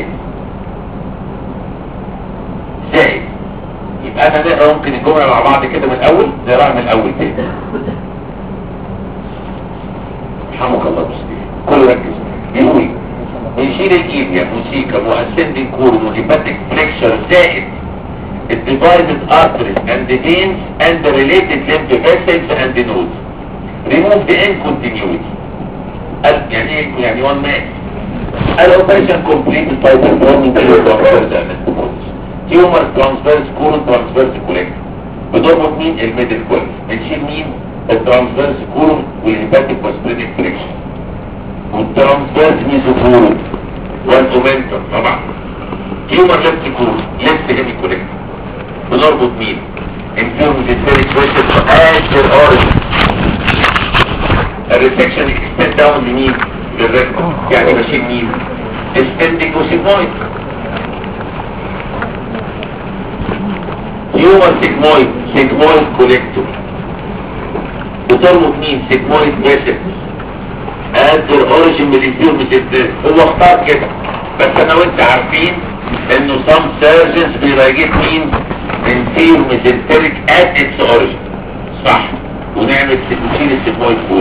زائد يبقى انا نقرا ممكن الجملة مع بعض كده من الاول نقراها من الاول تاني رحمك الله بسيطة كل ركز يقول نشيل الايديا موسيقى واسندنج كورن وهيباتيك فليكشر زائد الديفايدد arteries and the veins and the related lymph vessels and the nodes remove the incontinuity قال يعني ايه يعني one man الاوبريشن completed by performing the transverse anesthesia tumor transverse colon transverse collector بنربط مين الميدل كولن بنشيل مين الترانسفيرس كولون والهيباتيك وسبرينيك فريكشن والترانسفيرس ميزوكولون والأومنتم طبعا تيومر ليفت كولون ليفت هيمي كوليكت بنربط مين انفيرم ديتيريك فيشن اخر اوريجن الريسكشن اكستند داون لمين للريكتوم يعني بشيل مين استندك وسيجمويد تيومر سيجمويد سيجمويد كوليكتور بتربط مين سيجمويد فيسل قادر اوريجن من الانفيرمتيف هو اختار كده بس انا وانت عارفين انه some surgeons بيراجع مين انفيرمتيف at its origin صح ونعمل نشيل السيجمويد فول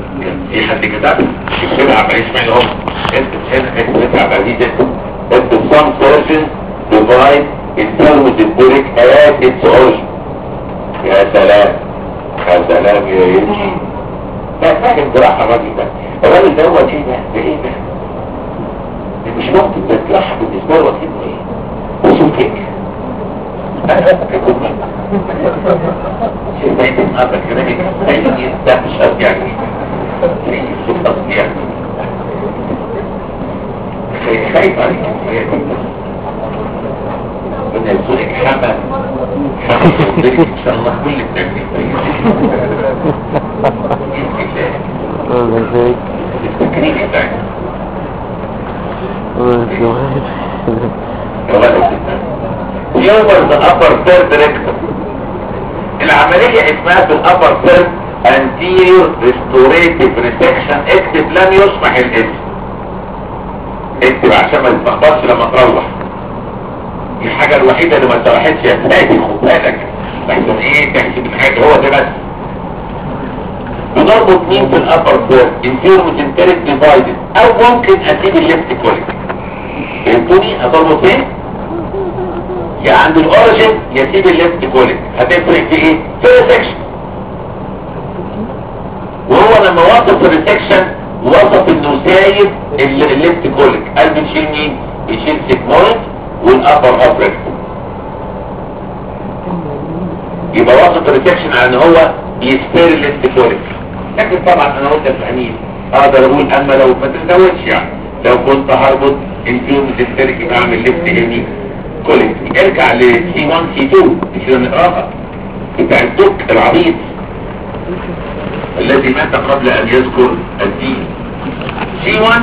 في حد كتب اكتب عبد العزيز اسمعني اهو اكتب هنا اكتب عبد العزيز اكتب some surgeons divide inflammatory at its origin يا سلام يا سلام يا يمشي لا فاهم جراحة الراجل ده الراجل ده هو ايه ده ده ايه ده ده مش ممكن ده جراحة بالنسبة له كده ايه وشوف هيك شوف بقيت النهارده كلامك ده مش قصدي يعني شوف قصدي يعني خايف عليك ربنا يرزقك حمل حمل يرزقك ان شاء الله كل التكليف التكليف بتاعك يوم ذا upper third rectum العملية اسمها في الأبر third anterior restorative resection اكتب لم يسمح الاسم اكتب عشان ما تتلخبطش لما تروح دي الحاجة الوحيدة اللي ما اتراحتش يا فادي خد بالك لحسن ايه تحسب الحاجة هو ده بس بنربط مين في الابر فور انفير وتنترك ديفايدد او ممكن اسيب الليفت كوليك فهمتوني هتربط فين يا عند الاوريجن يسيب الليفت كوليك هتفرق في ايه في الريسكشن وهو لما وصف الريسكشن وصف انه سايب ال- الليفت كوليك قال بنشيل مين بنشيل سيجمويد والابر ابريكت يبقى وصف الريسكشن على ان هو يسبير الليفت كوليك لكن طبعا انا قلت فهمين اقدر اقول اما لو ما تزودش يعني لو كنت هربط انفيوم سيستريك يبقى اعمل ليفت هيمي كوليك ارجع ل سي 1 سي 2 مش لما نقراها بتاع الدك العبيط الذي مات قبل ان يذكر الدين سي 1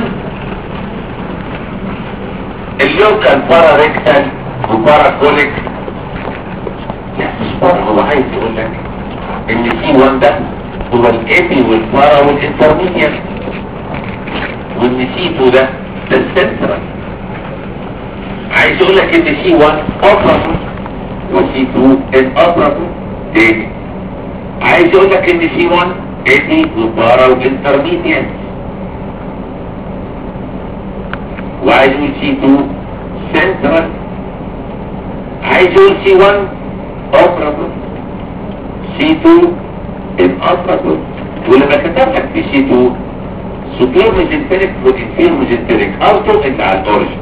اليوم كان بارا ريكتال وبارا كوليك لا مش بارا هو عايز يقول لك ان سي 1 ده هو الابي والبارا والانترميديال وان سي 2 ده ده السنترال عايز يقول لك ان سي 1 اوبراتور وسي 2 الاوبراتور تاني عايز يقول لك ان سي 1 ابي وبارا والانترميديال وعايز يقول سي 2 سنترال عايز يقول سي 1 اوبراتور سي 2 الاوبراتور ولما كتب لك في سي 2 سوبير ميزنتريك والانفير ميزنتريك اوتو انت على الاوريجن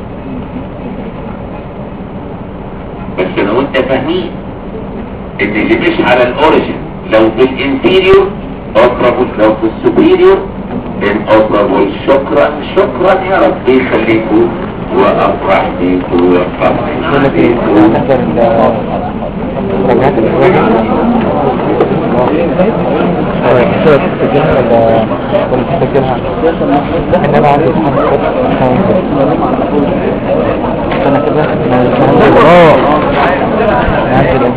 بس انا وانت فاهمين ان اللي مش على الاوريجن لو في الانفيريور اوبرابل لو في السوبيريور الاوبرابل شكرا شكرا يا رب يخليكم وافرح بيكم وافرح بيكم انما عندي انا كده اه عندي